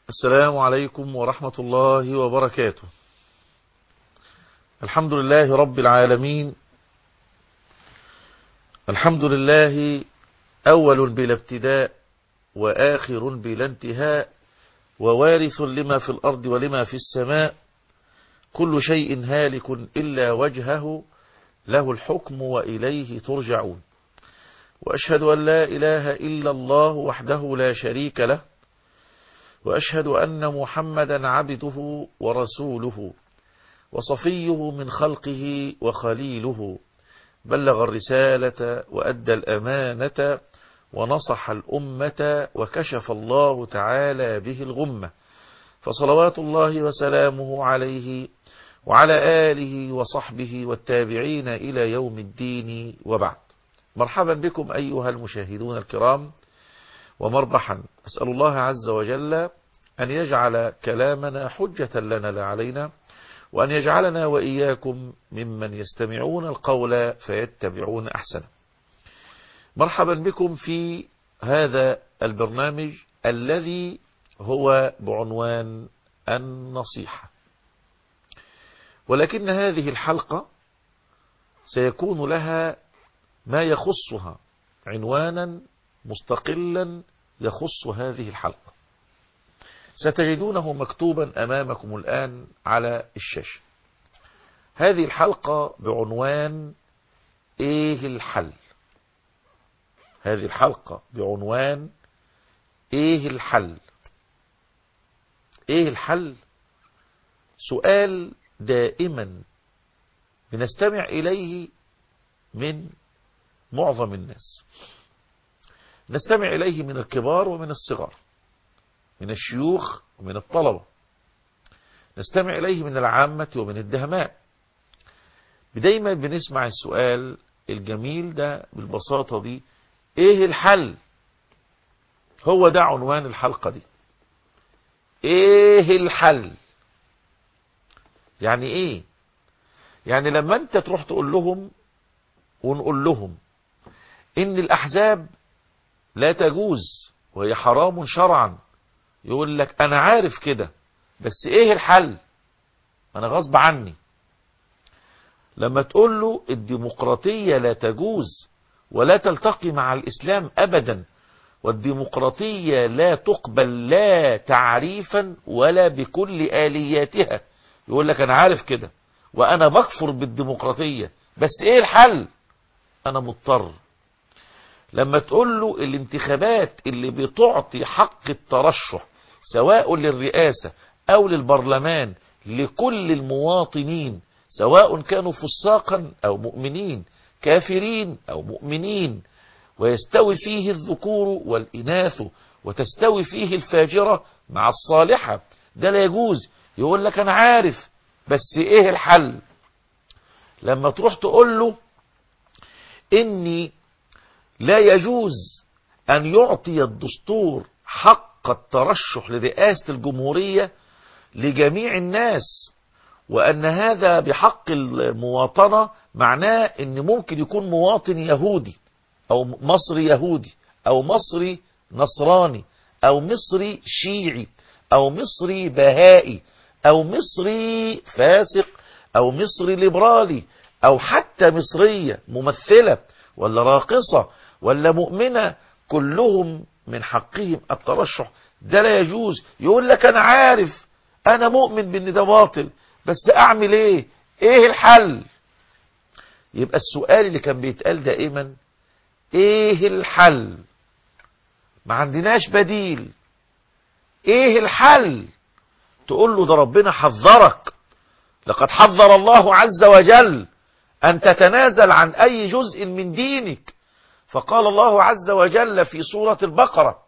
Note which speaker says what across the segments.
Speaker 1: السلام عليكم ورحمة الله وبركاته الحمد لله رب العالمين الحمد لله أول بلا ابتداء وآخر بلا انتهاء ووارث لما في الأرض ولما في السماء كل شيء هالك إلا وجهه له الحكم وإليه ترجعون وأشهد أن لا إله إلا الله وحده لا شريك له وأشهد أن محمدا عبده ورسوله وصفيه من خلقه وخليله بلغ الرسالة وأدى الأمانة ونصح الأمة وكشف الله تعالى به الغمة فصلوات الله وسلامه عليه وعلى آله وصحبه والتابعين إلى يوم الدين وبعد مرحبا بكم أيها المشاهدون الكرام ومربحا أسأل الله عز وجل أن يجعل كلامنا حجة لنا لا علينا وأن يجعلنا وإياكم ممن يستمعون القول فيتبعون أحسنه مرحبا بكم في هذا البرنامج الذي هو بعنوان النصيحة ولكن هذه الحلقة سيكون لها ما يخصها عنوانا مستقلا يخص هذه الحلقة ستجدونه مكتوبا أمامكم الآن على الشاشة هذه الحلقة بعنوان إيه الحل هذه الحلقة بعنوان إيه الحل إيه الحل سؤال دائما بنستمع إليه من معظم الناس نستمع إليه من الكبار ومن الصغار من الشيوخ ومن الطلبة نستمع إليه من العامة ومن الدهماء دايما بنسمع السؤال الجميل ده بالبساطة دي ايه الحل هو ده عنوان الحلقة دي ايه الحل يعني ايه يعني لما انت تروح تقول لهم ونقول لهم ان الاحزاب لا تجوز وهي حرام شرعا يقول لك انا عارف كده بس ايه الحل انا غصب عني لما تقول له الديمقراطية لا تجوز ولا تلتقي مع الاسلام ابدا والديمقراطية لا تقبل لا تعريفا ولا بكل آلياتها يقول لك انا عارف كده وانا بكفر بالديمقراطية بس ايه الحل انا مضطر لما تقول له الانتخابات اللي بتعطي حق الترشح سواء للرئاسة او للبرلمان لكل المواطنين سواء كانوا فساقا او مؤمنين كافرين او مؤمنين ويستوي فيه الذكور والإناث وتستوي فيه الفاجرة مع الصالحة ده لا يجوز يقول لك أنا عارف بس إيه الحل لما تروح تقول له إني لا يجوز أن يعطي الدستور حق الترشح لرئاسة الجمهورية لجميع الناس وأن هذا بحق المواطنة معناه أن ممكن يكون مواطن يهودي أو مصري يهودي أو مصري نصراني أو مصري شيعي أو مصري بهائي أو مصري فاسق أو مصري ليبرالي أو حتى مصرية ممثلة ولا راقصة ولا مؤمنة كلهم من حقهم الترشح ده لا يجوز يقول لك أنا عارف أنا مؤمن بأن ده باطل بس أعمل إيه إيه الحل يبقى السؤال اللي كان بيتقال دائما ايه الحل ما عندناش بديل ايه الحل تقول له ده ربنا حذرك لقد حذر الله عز وجل ان تتنازل عن اي جزء من دينك فقال الله عز وجل في سورة البقرة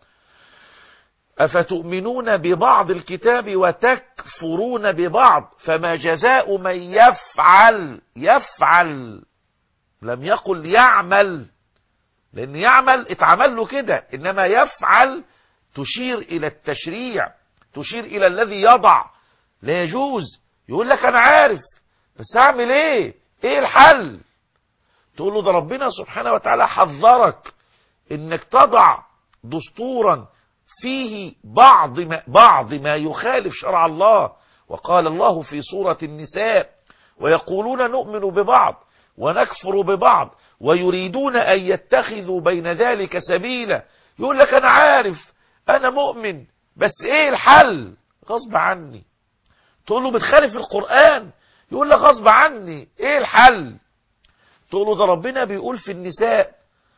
Speaker 1: أفتؤمنون ببعض الكتاب وتكفرون ببعض فما جزاء من يفعل يفعل لم يقل يعمل لأن يعمل اتعمل له كده إنما يفعل تشير إلى التشريع تشير إلى الذي يضع لا يجوز يقول لك أنا عارف بس أعمل إيه إيه الحل تقول له ده ربنا سبحانه وتعالى حذرك إنك تضع دستورا فيه بعض ما, بعض ما يخالف شرع الله وقال الله في سورة النساء ويقولون نؤمن ببعض ونكفر ببعض ويريدون أن يتخذوا بين ذلك سبيلا يقول لك أنا عارف أنا مؤمن بس إيه الحل غصب عني تقول له بتخالف القرآن يقول لك غصب عني إيه الحل تقول له ده ربنا بيقول في النساء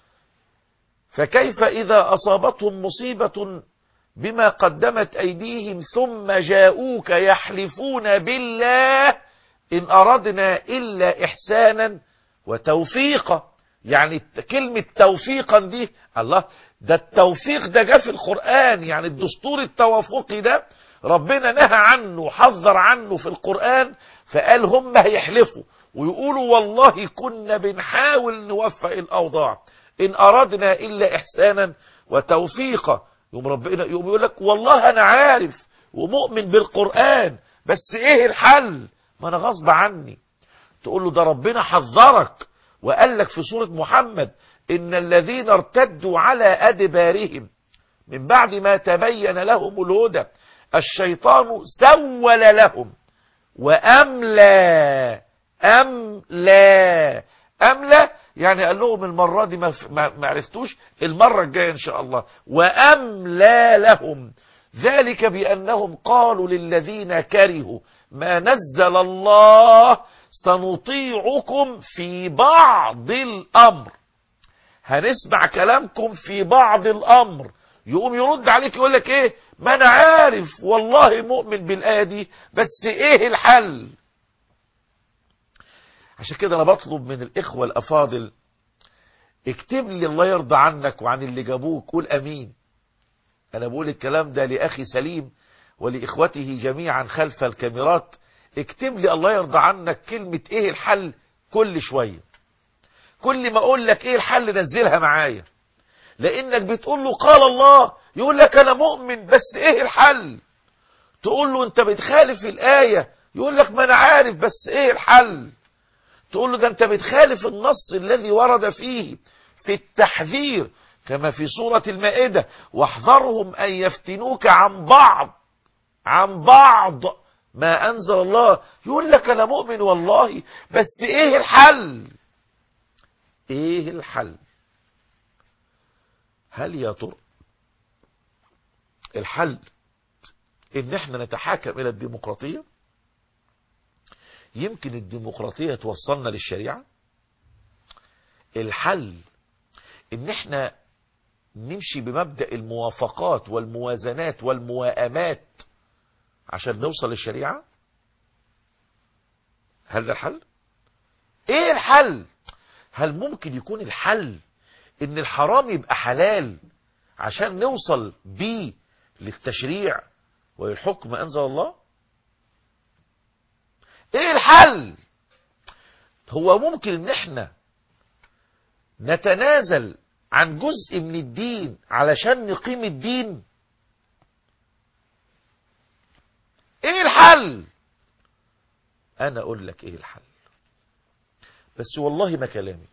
Speaker 1: فكيف إذا أصابتهم مصيبة بما قدمت أيديهم ثم جاءوك يحلفون بالله إن أردنا إلا إحسانا وتوفيقا يعني كلمة توفيقا دي الله ده التوفيق ده جاء في القرآن يعني الدستور التوافقي ده ربنا نهى عنه حذر عنه في القرآن فقال هم هيحلفوا ويقولوا والله كنا بنحاول نوفق الأوضاع إن أردنا إلا إحسانا وتوفيقا يوم ربنا يوم يقول لك والله أنا عارف ومؤمن بالقرآن بس إيه الحل ما أنا غصب عني تقول له ده ربنا حذرك وقال لك في سورة محمد إن الذين ارتدوا على أدبارهم من بعد ما تبين لهم الهدى الشيطان سول لهم وأملى أملى أملى يعني قال لهم المرة دي ما, ما عرفتوش المرة الجاية إن شاء الله وأملى لهم ذلك بأنهم قالوا للذين كرهوا ما نزل الله سنطيعكم في بعض الأمر هنسمع كلامكم في بعض الأمر يقوم يرد عليك يقول لك ايه ما انا عارف والله مؤمن بالآية دي بس ايه الحل عشان كده انا بطلب من الاخوة الافاضل اكتب لي الله يرضى عنك وعن اللي جابوك قول امين انا بقول الكلام ده لاخي سليم ولاخوته جميعا خلف الكاميرات اكتب لي الله يرضى عنك كلمة ايه الحل كل شوية كل ما اقول لك ايه الحل نزلها معايا لانك بتقول له قال الله يقول لك انا مؤمن بس ايه الحل تقول له انت بتخالف الايه يقول لك ما انا عارف بس ايه الحل تقول له ده انت بتخالف النص الذي ورد فيه في التحذير كما في سورة المائدة واحذرهم ان يفتنوك عن بعض عن بعض ما انزل الله يقول لك انا مؤمن والله بس ايه الحل ايه الحل هل يا ترى الحل ان احنا نتحاكم الى الديمقراطية يمكن الديمقراطية توصلنا للشريعة الحل ان احنا نمشي بمبدأ الموافقات والموازنات والموائمات عشان نوصل للشريعة هل ده الحل ايه الحل هل ممكن يكون الحل ان الحرام يبقى حلال عشان نوصل بيه للتشريع والحكم انزل الله ايه الحل هو ممكن ان احنا نتنازل عن جزء من الدين علشان نقيم الدين ايه الحل انا اقول لك ايه الحل بس والله ما كلامي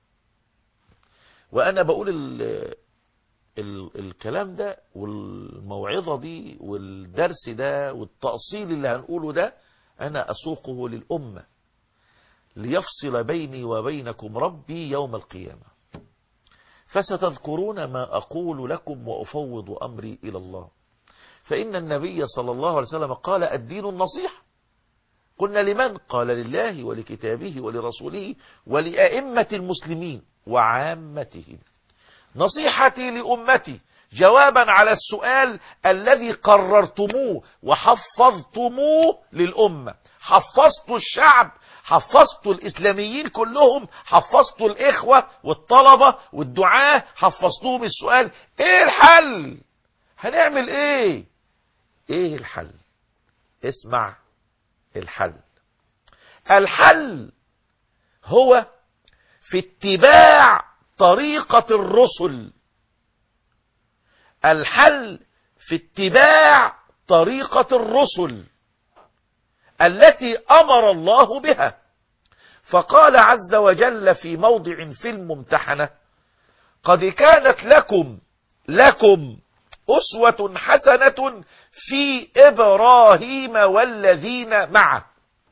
Speaker 1: وانا بقول ال ال الكلام ده والموعظة دي والدرس ده والتأصيل اللي هنقوله ده انا اسوقه للأمة ليفصل بيني وبينكم ربي يوم القيامة فستذكرون ما أقول لكم وأفوض أمري إلى الله فإن النبي صلى الله عليه وسلم قال الدين النصيحة قلنا لمن قال لله ولكتابه ولرسوله ولأئمة المسلمين وعامتهم نصيحتي لأمتي جوابا على السؤال الذي قررتموه وحفظتموه للأمة حفظت الشعب حفظت الإسلاميين كلهم حفظت الإخوة والطلبة والدعاة حفظتهم السؤال إيه الحل هنعمل إيه إيه الحل اسمع الحل الحل هو في اتباع طريقة الرسل الحل في اتباع طريقة الرسل التي أمر الله بها فقال عز وجل في موضع في الممتحنة قد كانت لكم لكم أسوة حسنة في إبراهيم والذين معه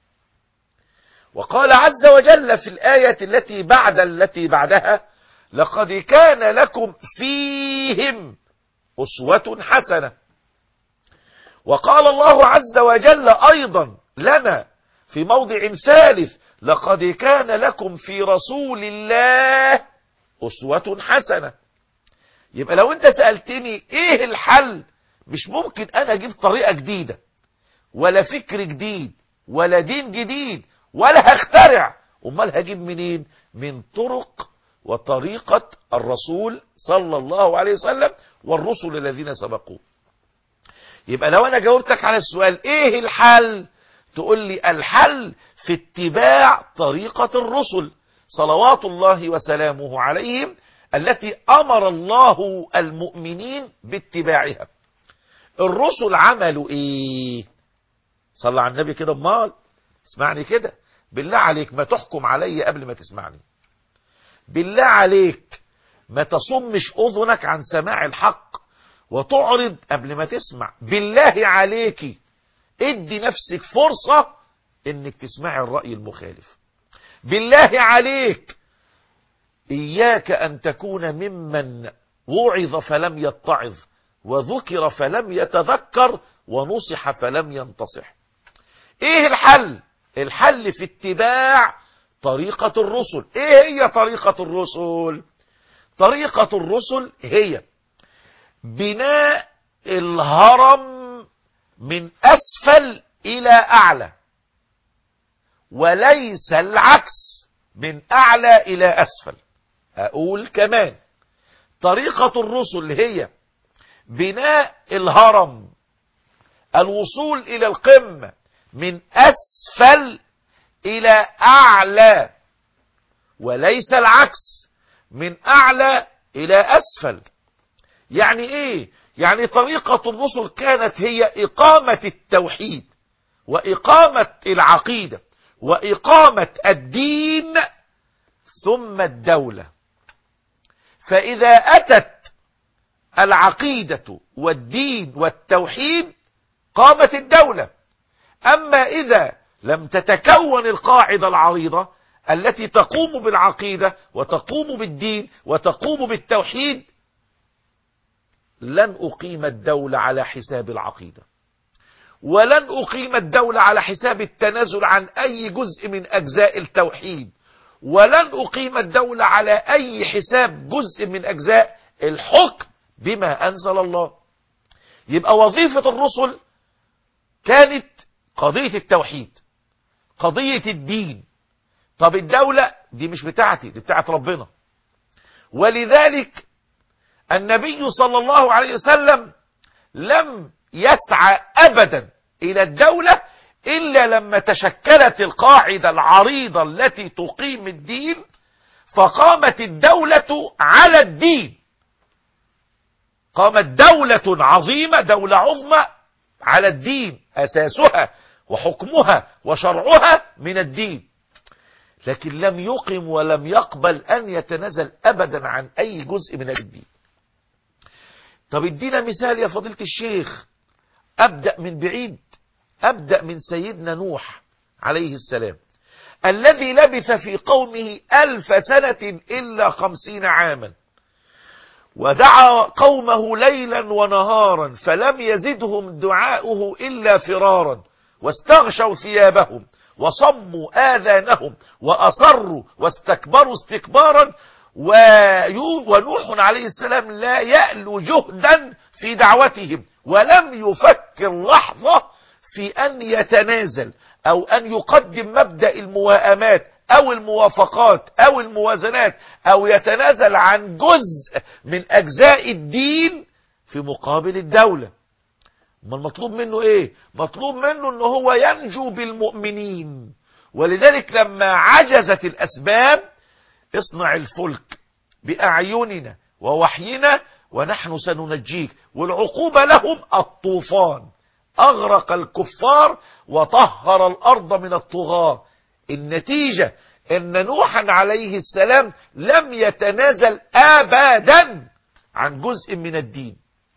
Speaker 1: وقال عز وجل في الآية التي بعد التي بعدها لقد كان لكم فيهم أسوة حسنة وقال الله عز وجل أيضا لنا في موضع ثالث لقد كان لكم في رسول الله أسوة حسنة يبقى لو انت سألتني ايه الحل مش ممكن انا اجيب طريقة جديدة ولا فكر جديد ولا دين جديد ولا هخترع امال هجيب منين من طرق وطريقة الرسول صلى الله عليه وسلم والرسل الذين سبقوه يبقى لو انا جاوبتك على السؤال ايه الحل تقول لي الحل في اتباع طريقة الرسل صلوات الله وسلامه عليهم التي امر الله المؤمنين باتباعها الرسل عملوا ايه صلى على النبي كده امال اسمعني كده بالله عليك ما تحكم علي قبل ما تسمعني بالله عليك ما تصمش اذنك عن سماع الحق وتعرض قبل ما تسمع بالله عليك ادي نفسك فرصة انك تسمعي الرأي المخالف بالله عليك إياك أن تكون ممن وعظ فلم يتعظ وذكر فلم يتذكر ونصح فلم ينتصح ايه الحل الحل في اتباع طريقة الرسل ايه هي طريقة الرسل طريقة الرسل هي بناء الهرم من اسفل الى اعلى وليس العكس من اعلى الى اسفل اقول كمان طريقة الرسل هي بناء الهرم الوصول الى القمة من اسفل الى اعلى وليس العكس من اعلى الى اسفل يعني ايه يعني طريقة الرسل كانت هي اقامة التوحيد واقامة العقيدة واقامة الدين ثم الدولة فاذا اتت العقيدة والدين والتوحيد قامت الدولة اما اذا لم تتكون القاعدة العريضة التي تقوم بالعقيدة وتقوم بالدين وتقوم بالتوحيد لن أقيم الدولة على حساب العقيدة ولن أقيم الدولة على حساب التنازل عن أي جزء من أجزاء التوحيد ولن أقيم الدولة على أي حساب جزء من أجزاء الحكم بما أنزل الله يبقى وظيفة الرسل كانت قضية التوحيد قضية الدين طب الدولة دي مش بتاعتي دي بتاعت ربنا ولذلك النبي صلى الله عليه وسلم لم يسعى أبدا إلى الدولة إلا لما تشكلت القاعدة العريضة التي تقيم الدين فقامت الدولة على الدين قامت دولة عظيمة دولة عظمى على الدين أساسها وحكمها وشرعها من الدين لكن لم يقم ولم يقبل أن يتنازل أبدا عن أي جزء من الدين طب ادينا مثال يا فضيلة الشيخ أبدأ من بعيد أبدأ من سيدنا نوح عليه السلام الذي لبث في قومه ألف سنة إلا خمسين عاما ودعا قومه ليلا ونهارا فلم يزدهم دعاؤه إلا فرارا واستغشوا ثيابهم وصموا آذانهم وأصروا واستكبروا استكبارا ونوح عليه السلام لا يألو جهدا في دعوتهم ولم يفكر لحظة في أن يتنازل أو أن يقدم مبدأ المواءمات أو الموافقات أو الموازنات أو يتنازل عن جزء من أجزاء الدين في مقابل الدولة ما المطلوب منه ايه مطلوب منه ان هو ينجو بالمؤمنين ولذلك لما عجزت الاسباب اصنع الفلك باعيننا ووحينا ونحن سننجيك والعقوبة لهم الطوفان اغرق الكفار وطهر الارض من الطغاة النتيجة ان نوحا عليه السلام لم يتنازل ابدا عن جزء من الدين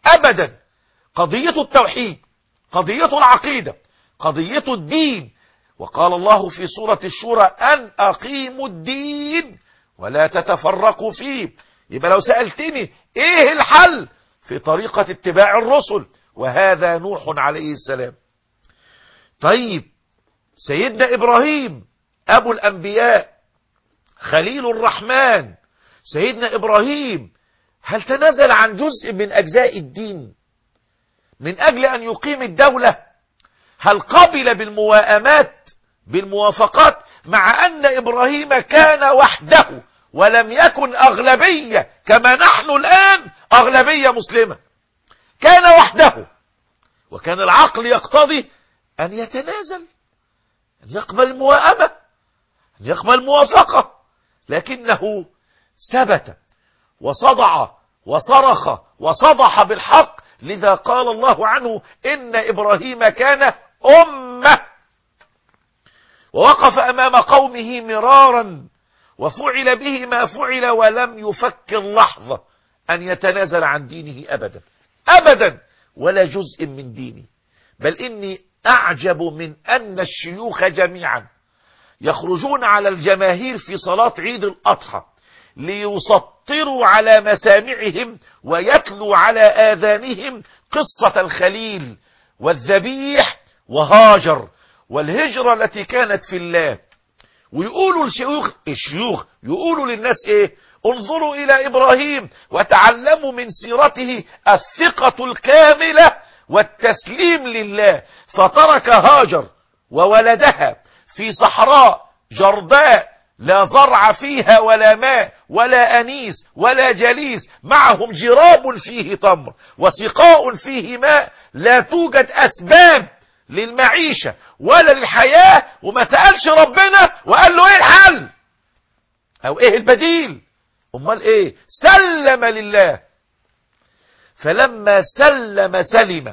Speaker 1: أبدا قضية التوحيد قضية العقيدة قضية الدين وقال الله في سورة الشورى أن أقيموا الدين ولا تتفرقوا فيه يبقى لو سألتني إيه الحل في طريقة اتباع الرسل وهذا نوح عليه السلام طيب سيدنا إبراهيم أبو الأنبياء خليل الرحمن سيدنا إبراهيم هل تنازل عن جزء من أجزاء الدين من أجل أن يقيم الدولة هل قبل بالمواءمات بالموافقات مع أن إبراهيم كان وحده ولم يكن أغلبية كما نحن الآن أغلبية مسلمة كان وحده وكان العقل يقتضي أن يتنازل أن يقبل المواءمة أن يقبل الموافقة لكنه ثبت وصدع وصرخ وصدح بالحق لذا قال الله عنه إن إبراهيم كان أمة ووقف أمام قومه مرارا وفعل به ما فعل ولم يفكر لحظة أن يتنازل عن دينه أبدا أبدا ولا جزء من دينه بل إني أعجب من أن الشيوخ جميعا يخرجون على الجماهير في صلاة عيد الأضحى ليسطروا على مسامعهم ويتلوا على آذانهم قصة الخليل والذبيح وهاجر والهجرة التي كانت في الله ويقولوا الشيوخ الشيوخ يقولوا للناس ايه انظروا الى ابراهيم وتعلموا من سيرته الثقة الكاملة والتسليم لله فترك هاجر وولدها في صحراء جرداء لا زرع فيها ولا ماء ولا أنيس ولا جليس معهم جراب فيه تمر وسقاء فيه ماء لا توجد أسباب للمعيشة ولا للحياة وما سألش ربنا وقال له ايه الحل او ايه البديل امال ايه سلم لله فلما سلم سلم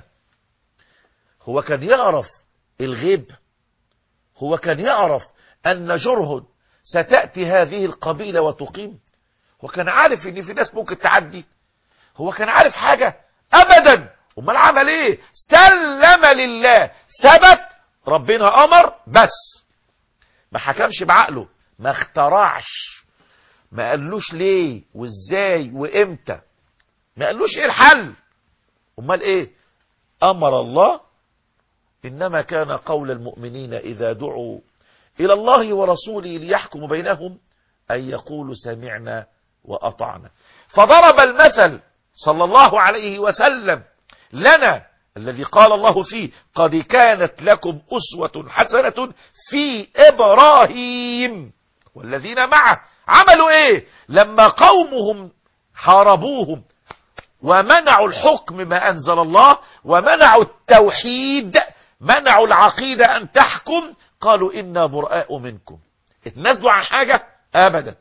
Speaker 1: هو كان يعرف الغيب هو كان يعرف ان جرهد ستأتي هذه القبيلة وتقيم هو كان عارف ان في ناس ممكن تعدي هو كان عارف حاجة ابدا امال عمل ايه سلم لله ثبت ربنا امر بس ما حكمش بعقله ما اخترعش ما قالوش ليه وازاي وامتى ما قالوش ايه الحل امال ايه امر الله انما كان قول المؤمنين اذا دعوا الى الله ورسوله ليحكم بينهم ان يقولوا سمعنا واطعنا فضرب المثل صلى الله عليه وسلم لنا الذي قال الله فيه قد كانت لكم أسوة حسنة في إبراهيم والذين معه عملوا إيه لما قومهم حاربوهم ومنعوا الحكم ما أنزل الله ومنعوا التوحيد منعوا العقيدة أن تحكم قالوا إنا براء منكم اتنازلوا عن حاجة أبدا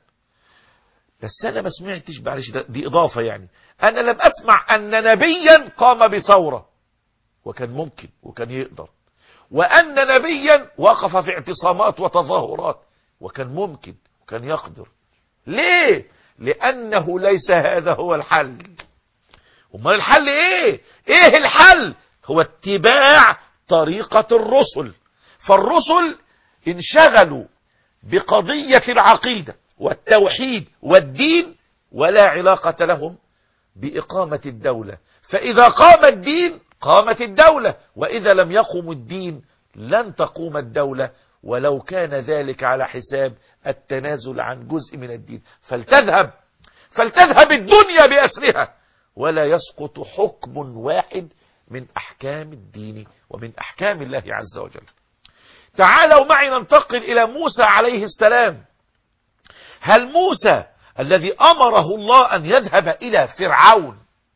Speaker 1: بس أنا ما سمعتش معلش دي إضافة يعني أنا لم أسمع أن نبيا قام بثورة وكان ممكن وكان يقدر وأن نبيا وقف في اعتصامات وتظاهرات وكان ممكن وكان يقدر ليه لأنه ليس هذا هو الحل امال الحل ايه ايه الحل هو اتباع طريقة الرسل فالرسل انشغلوا بقضية العقيدة والتوحيد والدين ولا علاقة لهم بإقامة الدولة فإذا قام الدين قامت الدولة وإذا لم يقم الدين لن تقوم الدولة ولو كان ذلك على حساب التنازل عن جزء من الدين فلتذهب فلتذهب الدنيا بأسرها ولا يسقط حكم واحد من أحكام الدين ومن أحكام الله عز وجل تعالوا معي ننتقل إلى موسى عليه السلام هل موسى الذي أمره الله أن يذهب إلى فرعون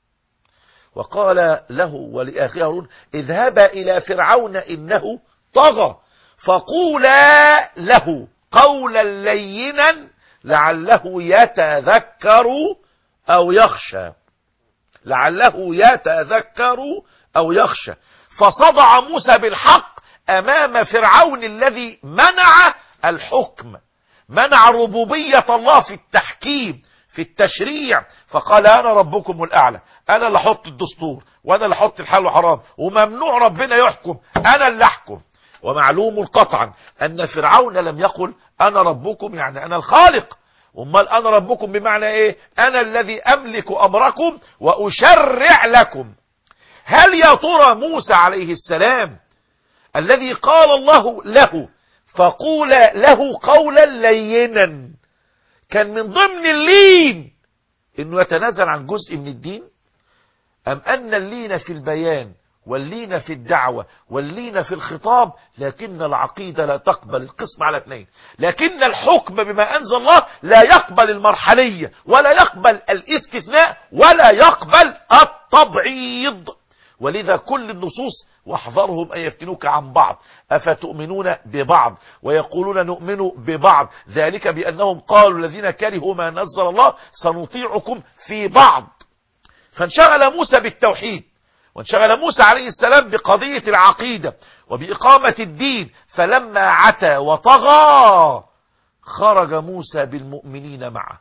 Speaker 1: وقال له ولأخيه هارون اذهبا إلى فرعون إنه طغى فقولا له قولا لينا لعله يتذكر أو يخشى لعله يتذكر أو يخشى فصدع موسى بالحق أمام فرعون الذي منع الحكم منع ربوبية الله في التحكيم في التشريع فقال انا ربكم الاعلى انا اللي احط الدستور وانا اللي احط الحل وحرام وممنوع ربنا يحكم انا اللي احكم ومعلوم قطعا ان فرعون لم يقل انا ربكم يعني انا الخالق امال انا ربكم بمعنى ايه انا الذي املك امركم واشرع لكم هل يا ترى موسى عليه السلام الذي قال الله له فقول له قولا لينا كان من ضمن اللين انه يتنازل عن جزء من الدين ام ان اللين في البيان واللين في الدعوة واللين في الخطاب لكن العقيدة لا تقبل القسم على اثنين لكن الحكم بما أنزل الله لا يقبل المرحلية ولا يقبل الاستثناء ولا يقبل التبعيض ولذا كل النصوص واحذرهم أن يفتنوك عن بعض أفتؤمنون ببعض ويقولون نؤمن ببعض ذلك بأنهم قالوا الذين كرهوا ما نزل الله سنطيعكم في بعض فانشغل موسى بالتوحيد وانشغل موسى عليه السلام بقضية العقيدة وبإقامة الدين فلما عتى وطغى خرج موسى بالمؤمنين معه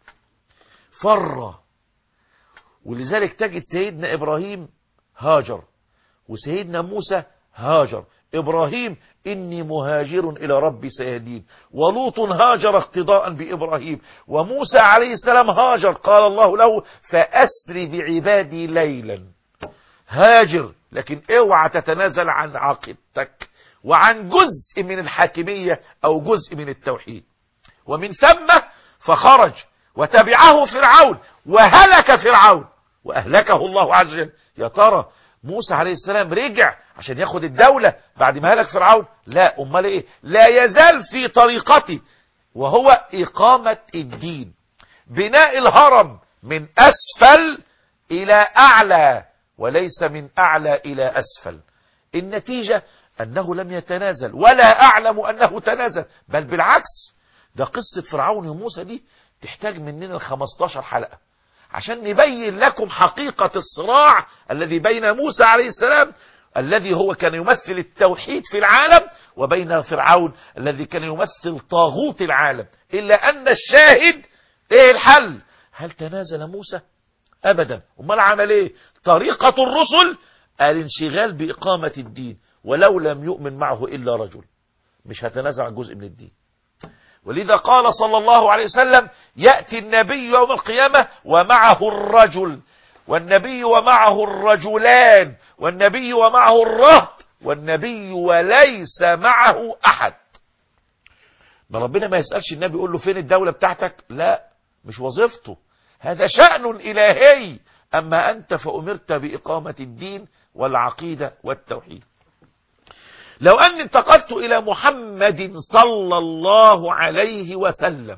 Speaker 1: فر ولذلك تجد سيدنا إبراهيم هاجر وسيدنا موسى هاجر إبراهيم إني مهاجر إلى ربي سيهدين ولوط هاجر اقتضاء بإبراهيم وموسى عليه السلام هاجر قال الله له فأسر بعبادي ليلا هاجر لكن اوعى تتنازل عن عقيدتك وعن جزء من الحاكمية او جزء من التوحيد ومن ثم فخرج وتبعه فرعون وهلك فرعون واهلكه الله عز وجل يا ترى موسى عليه السلام رجع عشان ياخد الدولة بعد ما هلك فرعون لا امال ايه لا يزال في طريقته وهو اقامة الدين بناء الهرم من اسفل الى اعلى وليس من أعلى إلى أسفل النتيجة أنه لم يتنازل ولا أعلم أنه تنازل بل بالعكس ده قصة فرعون وموسى دي تحتاج مننا 15 حلقة عشان نبين لكم حقيقة الصراع الذي بين موسى عليه السلام الذي هو كان يمثل التوحيد في العالم وبين فرعون الذي كان يمثل طاغوت العالم إلا أن الشاهد إيه الحل هل تنازل موسى ابدا امال عمل ايه طريقة الرسل الانشغال باقامة الدين ولو لم يؤمن معه الا رجل مش هتنازع عن جزء من الدين ولذا قال صلى الله عليه وسلم يأتي النبي يوم القيامة ومعه الرجل والنبي ومعه الرجلان والنبي ومعه الرهط والنبي وليس معه احد ما ربنا ما يسألش النبي يقول له فين الدولة بتاعتك لا مش وظيفته هذا شأن إلهي أما أنت فأمرت بإقامة الدين والعقيدة والتوحيد لو أني انتقلت إلى محمد صلى الله عليه وسلم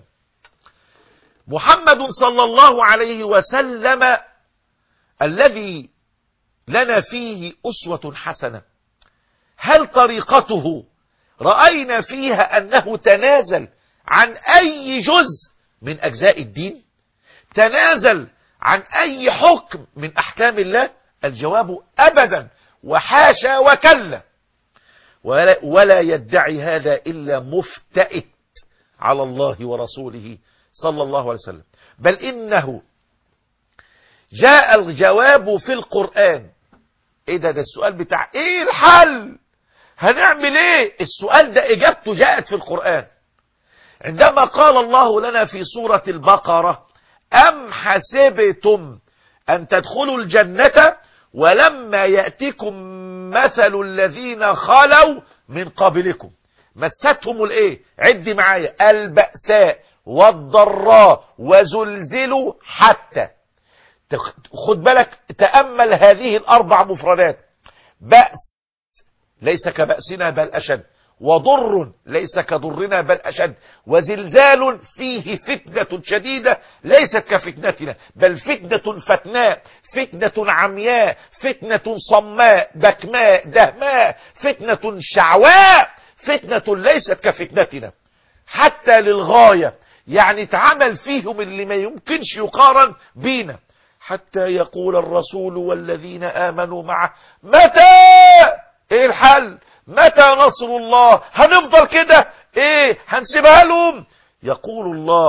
Speaker 1: محمد صلى الله عليه وسلم الذي لنا فيه أسوة حسنة هل طريقته رأينا فيها أنه تنازل عن أي جزء من أجزاء الدين تنازل عن أي حكم من أحكام الله الجواب أبدا وحاشا وكلا ولا, ولا يدعي هذا إلا مفتئت على الله ورسوله صلى الله عليه وسلم بل إنه جاء الجواب في القرآن ايه ده ده السؤال بتاع ايه الحل هنعمل ايه السؤال ده اجابته جاءت في القرآن عندما قال الله لنا في سورة البقرة أم حسبتم أن تدخلوا الجنة ولما يأتكم مثل الذين خلوا من قبلكم مستهم الايه عد معايا البأساء والضراء وزلزلوا حتى خد بالك تأمل هذه الأربع مفردات بأس ليس كبأسنا بل أشد وضر ليس كضرنا بل أشد وزلزال فيه فتنة شديدة ليست كفتنتنا بل فتنة فتناء فتنة عمياء فتنة صماء بكماء دهماء فتنة شعواء فتنة ليست كفتنتنا حتى للغاية يعني اتعمل فيهم اللي ما يمكنش يقارن بينا حتى يقول الرسول والذين آمنوا معه متى ايه الحل متى نصر الله هنفضل كده ايه هنسيبها لهم يقول الله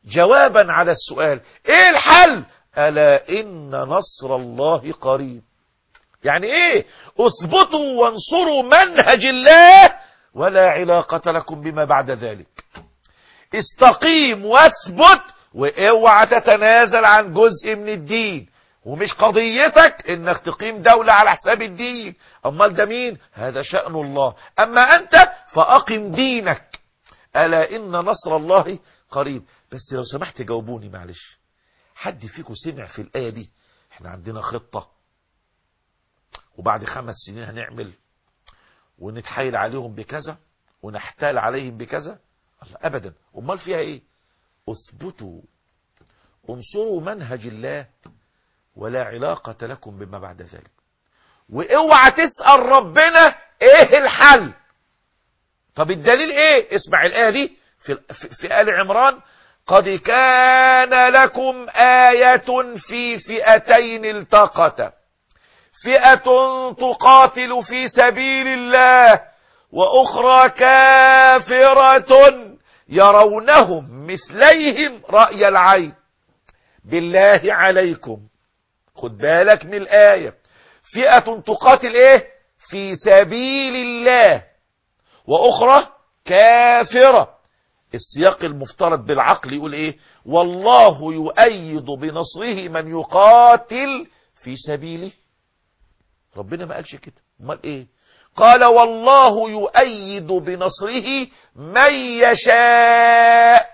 Speaker 1: جوابا على السؤال ايه الحل ألا إن نصر الله قريب يعني ايه اثبتوا وانصروا منهج الله ولا علاقة لكم بما بعد ذلك استقيم واثبت واوعى تتنازل عن جزء من الدين ومش قضيتك انك تقيم دولة على حساب الدين امال ده مين هذا شأن الله اما انت فاقم دينك الا ان نصر الله قريب بس لو سمحت جاوبوني معلش حد فيكم سمع في الآية دي احنا عندنا خطة وبعد خمس سنين هنعمل ونتحايل عليهم بكذا ونحتال عليهم بكذا الله ابدا امال فيها ايه اثبتوا انصروا منهج الله ولا علاقة لكم بما بعد ذلك واوعى تسأل ربنا ايه الحل طب الدليل ايه اسمع الآية دي في, في, في آل عمران قد كان لكم آية في فئتين التقتا فئة تقاتل في سبيل الله وأخرى كافرة يرونهم مثليهم رأي العين بالله عليكم خد بالك من الآية فئة تقاتل ايه في سبيل الله وأخرى كافرة السياق المفترض بالعقل يقول ايه والله يؤيد بنصره من يقاتل في سبيله ربنا ما قالش كده امال ايه قال والله يؤيد بنصره من يشاء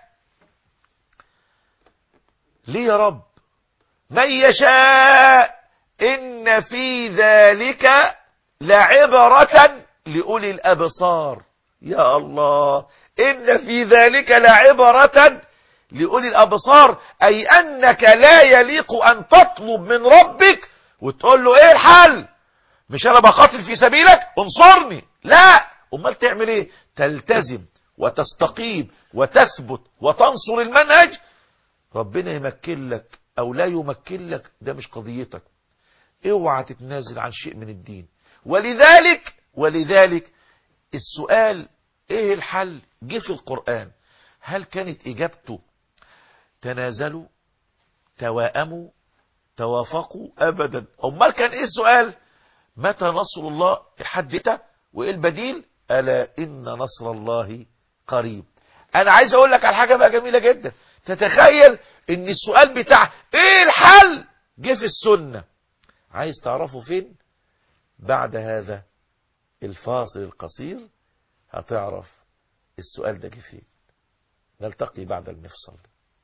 Speaker 1: ليه يا رب من يشاء ان في ذلك لعبرة لأولي الأبصار يا الله إن في ذلك لعبرة لأولي الأبصار أي أنك لا يليق أن تطلب من ربك وتقول له إيه الحل مش أنا بقاتل في سبيلك انصرني لا أمال تعمل إيه تلتزم وتستقيم وتثبت وتنصر المنهج ربنا يمكن لك أو لا يمكن لك ده مش قضيتك اوعى تتنازل عن شيء من الدين ولذلك ولذلك السؤال ايه الحل جه في القرآن هل كانت اجابته تنازلوا توائموا توافقوا ابدا امال كان ايه السؤال متى نصر الله حدته وايه البديل الا ان نصر الله قريب انا عايز اقول لك على حاجه بقى جميله جدا تتخيل ان السؤال بتاع ايه الحل جه في السنه عايز تعرفه فين بعد هذا الفاصل القصير هتعرف السؤال ده جه فين نلتقي بعد المفصل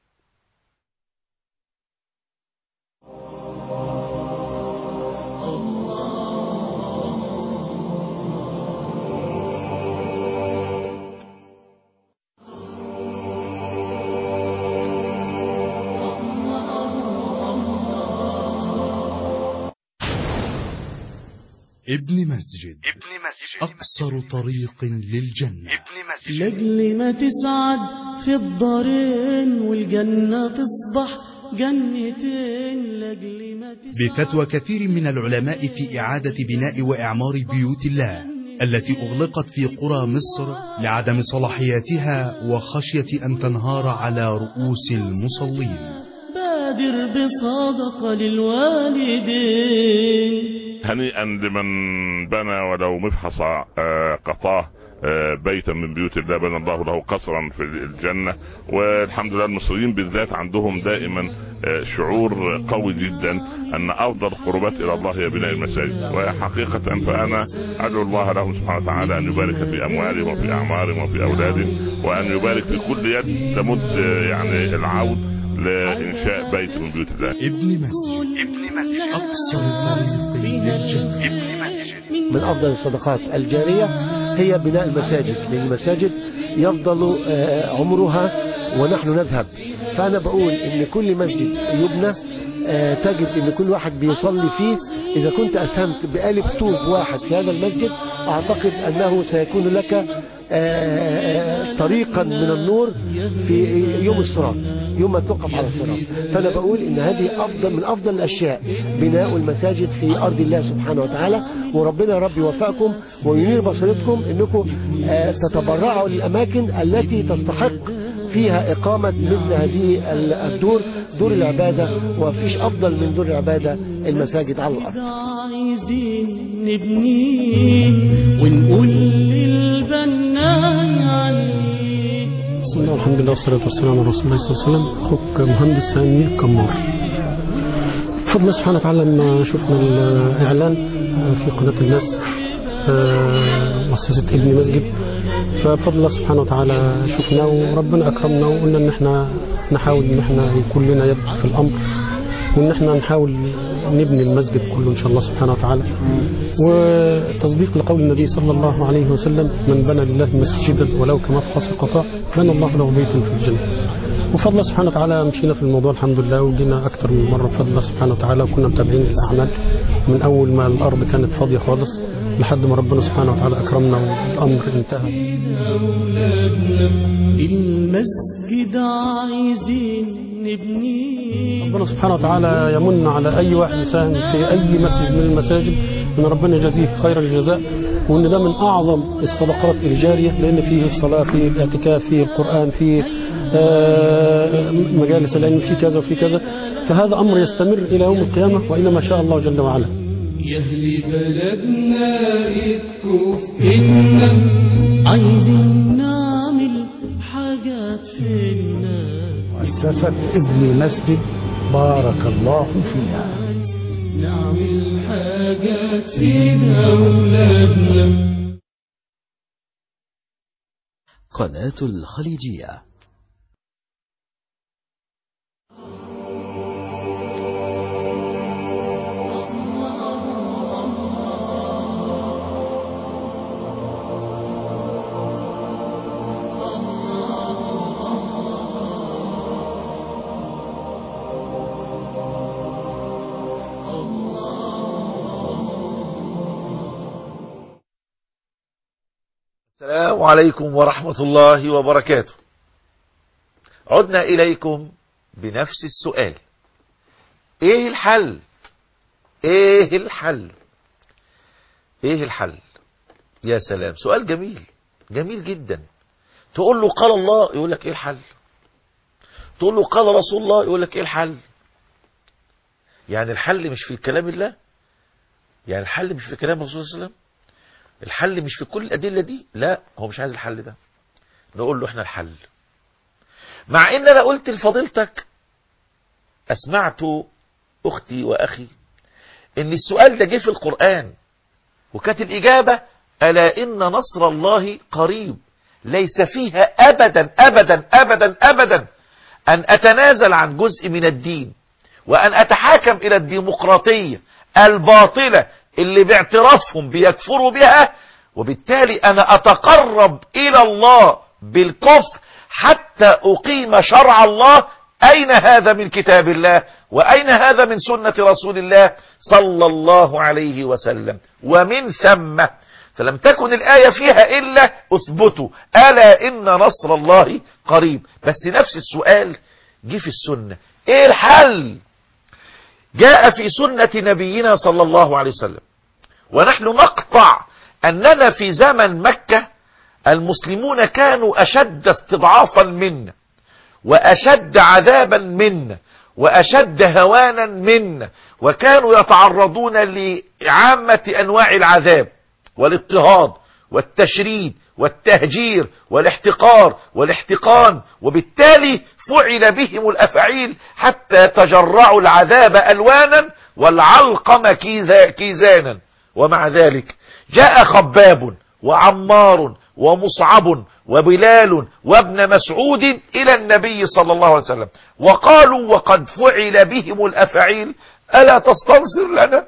Speaker 2: ابن مسجد
Speaker 3: ابن مسجد
Speaker 2: أقصر طريق للجنة
Speaker 3: ابن مسجد
Speaker 4: لأجل ما تسعد في الدارين والجنة تصبح جنتين لأجل ما تسعد
Speaker 2: بفتوى كثير من العلماء في إعادة بناء وإعمار بيوت الله التي أغلقت في قرى مصر لعدم صلاحياتها وخشية أن تنهار على رؤوس المصلين
Speaker 4: بادر بصدقة للوالدين
Speaker 5: هنيئا لمن بنى ولو مفحص آه، قطاه آه، بيتا من بيوت الله بنى الله له قصرا في الجنة والحمد لله المصريين بالذات عندهم دائما آه، شعور قوي جدا أن أفضل القربات إلى الله هي بناء المساجد وحقيقة فأنا أدعو الله لهم سبحانه وتعالى أن يبارك في أموالهم وفي أعمارهم وفي أولادهم وأن يبارك في كل يد تمد آه، يعني العود لإنشاء بيت من بيوت الله
Speaker 2: ابن مسجد
Speaker 3: ابن مسجد
Speaker 2: أقصر طريق للجنة
Speaker 3: ابن مسجد
Speaker 6: من أفضل الصدقات الجارية هي بناء المساجد لأن المساجد يفضل آه، عمرها ونحن نذهب فأنا بقول إن كل مسجد يبنى آه، تجد إن كل واحد بيصلي فيه إذا كنت أسهمت بقالب طوب واحد في هذا المسجد أعتقد أنه سيكون لك آه، آه، طريقا من النور في يوم الصراط يوم ما توقف على الصراط فأنا بقول إن هذه أفضل من أفضل الأشياء بناء المساجد في أرض الله سبحانه وتعالى وربنا يا رب يوفقكم وينير بصيرتكم أنكم آه، تتبرعوا للأماكن التي تستحق فيها إقامة مثل هذه ال- الدور دور العبادة وفيش أفضل من دور العبادة المساجد على الأرض
Speaker 4: عايزين نبنيه ونقول للبناء عليه
Speaker 7: بسم الله والحمد لله والصلاة والسلام على رسول الله صلى الله عليه وسلم أخوك مهندس أمير كمار بفضل الله سبحانه وتعالى لما شفنا الإعلان في قناة الناس آه، مؤسسة ابن مسجد فبفضل الله سبحانه وتعالى شفناه وربنا أكرمنا وقلنا إن إحنا نحاول إن إحنا يكون لنا يد في الأمر وإن إحنا نحاول نبني المسجد كله إن شاء الله سبحانه وتعالى وتصديق لقول النبي صلى الله عليه وسلم من بنى لله مسجدا ولو كمفحص قطاع بنى الله له بيتا في الجنة وفضل الله سبحانه وتعالى مشينا في الموضوع الحمد لله وجينا أكثر من مرة بفضل الله سبحانه وتعالى وكنا متابعين الأعمال من أول ما الأرض كانت فاضية خالص لحد ما ربنا سبحانه وتعالى أكرمنا والأمر انتهى
Speaker 4: أولادنا المسجد عايزين نبنيه
Speaker 7: ربنا سبحانه وتعالى يمن على أي واحد يساهم في أي مسجد من المساجد أن ربنا يجازيه خير الجزاء وأن ده من أعظم الصدقات الجارية لأن فيه الصلاة فيه الاعتكاف فيه القرآن فيه آه، مجالس العلم فيه كذا وفيه كذا فهذا أمر يستمر إلى يوم القيامة وإلى ما شاء الله جل وعلا
Speaker 4: يا أهل بلدنا اتكوا في إيدنا عايزين نعمل حاجات فينا
Speaker 8: مؤسسة ابن مسجد بارك الله فيها
Speaker 4: نعمل حاجات فينا أولادنا
Speaker 9: قناة الخليجية
Speaker 1: السلام عليكم ورحمة الله وبركاته عدنا إليكم بنفس السؤال ايه الحل ايه الحل ايه الحل يا سلام سؤال جميل جميل جدا تقول له قال الله يقول لك ايه الحل تقول له قال رسول الله يقول لك ايه الحل يعني الحل مش في كلام الله يعني الحل مش في كلام الرسول صلى الله عليه وسلم الحل مش في كل الأدلة دي لا هو مش عايز الحل ده نقول له احنا الحل مع ان انا قلت لفضيلتك اسمعت اختي واخي ان السؤال ده جه في القرآن وكانت الاجابة الا ان نصر الله قريب ليس فيها ابدا ابدا ابدا ابدا ان اتنازل عن جزء من الدين وان اتحاكم الى الديمقراطية الباطلة اللي باعترافهم بيكفروا بها وبالتالي انا اتقرب الى الله بالكفر حتى اقيم شرع الله اين هذا من كتاب الله واين هذا من سنة رسول الله صلى الله عليه وسلم ومن ثم فلم تكن الآية فيها إلا أثبتوا ألا إن نصر الله قريب بس نفس السؤال جه في السنة إيه الحل جاء في سنة نبينا صلى الله عليه وسلم ونحن نقطع أننا في زمن مكة المسلمون كانوا أشد استضعافا منا وأشد عذابا منا وأشد هوانا منا وكانوا يتعرضون لعامة أنواع العذاب والاضطهاد والتشريد والتهجير والاحتقار والاحتقان وبالتالي فعل بهم الأفعيل حتى تجرعوا العذاب ألوانا والعلقم كيزا- كيزانا ومع ذلك جاء خباب وعمار ومصعب وبلال وابن مسعود إلى النبي صلى الله عليه وسلم وقالوا وقد فعل بهم الأفعيل ألا تستنصر لنا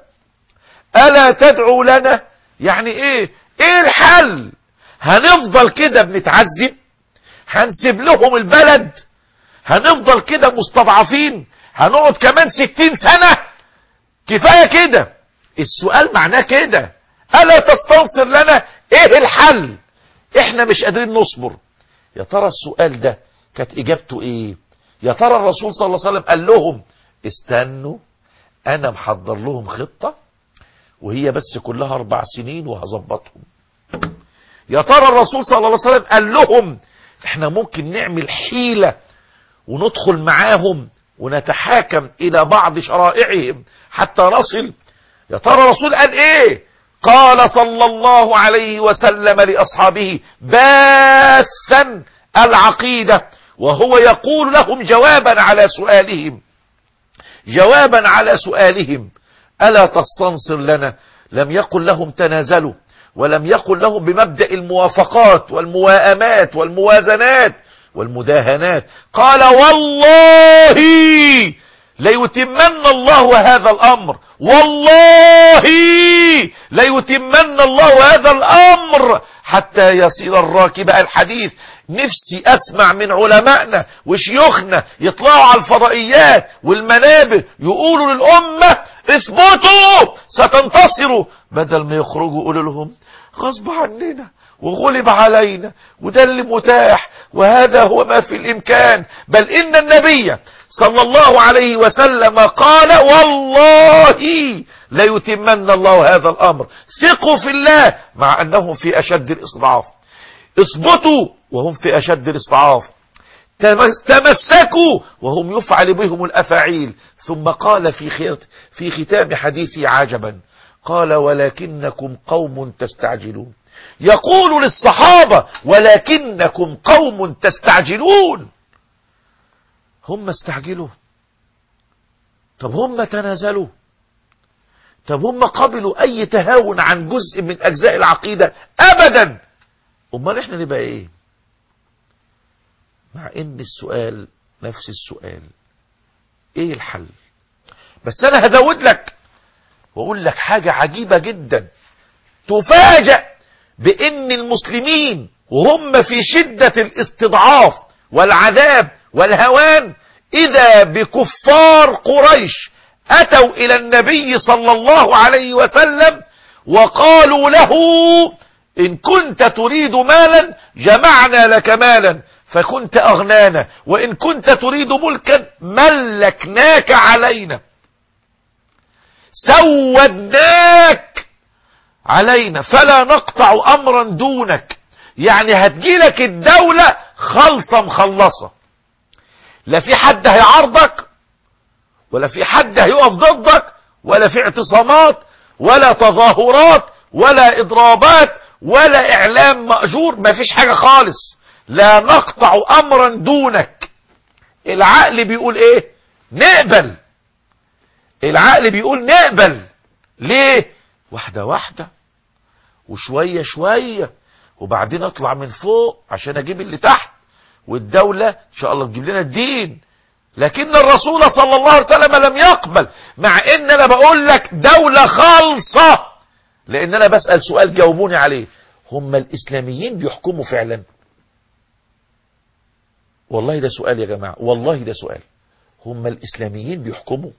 Speaker 1: ألا تدعو لنا يعني إيه إيه الحل هنفضل كده بنتعذب هنسيب لهم البلد هنفضل كده مستضعفين هنقعد كمان ستين سنة كفاية كده السؤال معناه كده ألا تستنصر لنا ايه الحل احنا مش قادرين نصبر يا ترى السؤال ده كانت اجابته ايه يا ترى الرسول صلى الله عليه وسلم قال لهم استنوا انا محضر لهم خطة وهي بس كلها اربع سنين وهظبطهم يا ترى الرسول صلى الله عليه وسلم قال لهم احنا ممكن نعمل حيلة وندخل معاهم ونتحاكم الى بعض شرائعهم حتى نصل يا ترى الرسول قال ايه قال صلى الله عليه وسلم لاصحابه باثا العقيدة وهو يقول لهم جوابا على سؤالهم جوابا على سؤالهم ألا تستنصر لنا لم يقل لهم تنازلوا ولم يقل لهم بمبدأ الموافقات والمواءمات والموازنات والمداهنات قال والله ليتمن الله هذا الأمر والله ليتمن الله هذا الأمر حتى يصير الراكب الحديث نفسي أسمع من علمائنا وشيوخنا يطلعوا على الفضائيات والمنابر يقولوا للأمة اثبتوا ستنتصروا بدل ما يخرجوا يقولوا لهم غصب عننا وغلب علينا وده اللي متاح وهذا هو ما في الإمكان بل إن النبي صلى الله عليه وسلم قال والله ليتمن الله هذا الأمر ثقوا في الله مع أنهم في أشد الإصضعاف اثبتوا وهم في أشد الاستضعاف تمسكوا وهم يفعل بهم الأفاعيل ثم قال في خيط في ختام حديثي عجبا قال ولكنكم قوم تستعجلون يقول للصحابة ولكنكم قوم تستعجلون هم استعجلوا طب هم تنازلوا طب هم قبلوا اي تهاون عن جزء من اجزاء العقيدة ابدا امال احنا نبقى ايه مع ان السؤال نفس السؤال ايه الحل بس انا هزود لك واقول لك حاجة عجيبة جدا تفاجأ بان المسلمين وهم في شدة الاستضعاف والعذاب والهوان اذا بكفار قريش اتوا الى النبي صلى الله عليه وسلم وقالوا له ان كنت تريد مالا جمعنا لك مالا فكنت اغنانا وان كنت تريد ملكا ملكناك علينا سودناك علينا فلا نقطع امرا دونك يعني هتجيلك الدولة خلصة مخلصة لا في حد هيعارضك ولا في حد هيقف ضدك ولا في اعتصامات ولا تظاهرات ولا اضرابات ولا اعلام مأجور ما فيش حاجة خالص لا نقطع امرا دونك العقل بيقول ايه نقبل العقل بيقول نقبل ليه واحدة واحدة وشوية شوية وبعدين اطلع من فوق عشان اجيب اللي تحت والدولة ان شاء الله تجيب لنا الدين لكن الرسول صلى الله عليه وسلم لم يقبل مع ان انا بقول لك دولة خالصة لان انا بسأل سؤال جاوبوني عليه هم الاسلاميين بيحكموا فعلا والله ده سؤال يا جماعة والله ده سؤال هم الاسلاميين بيحكموا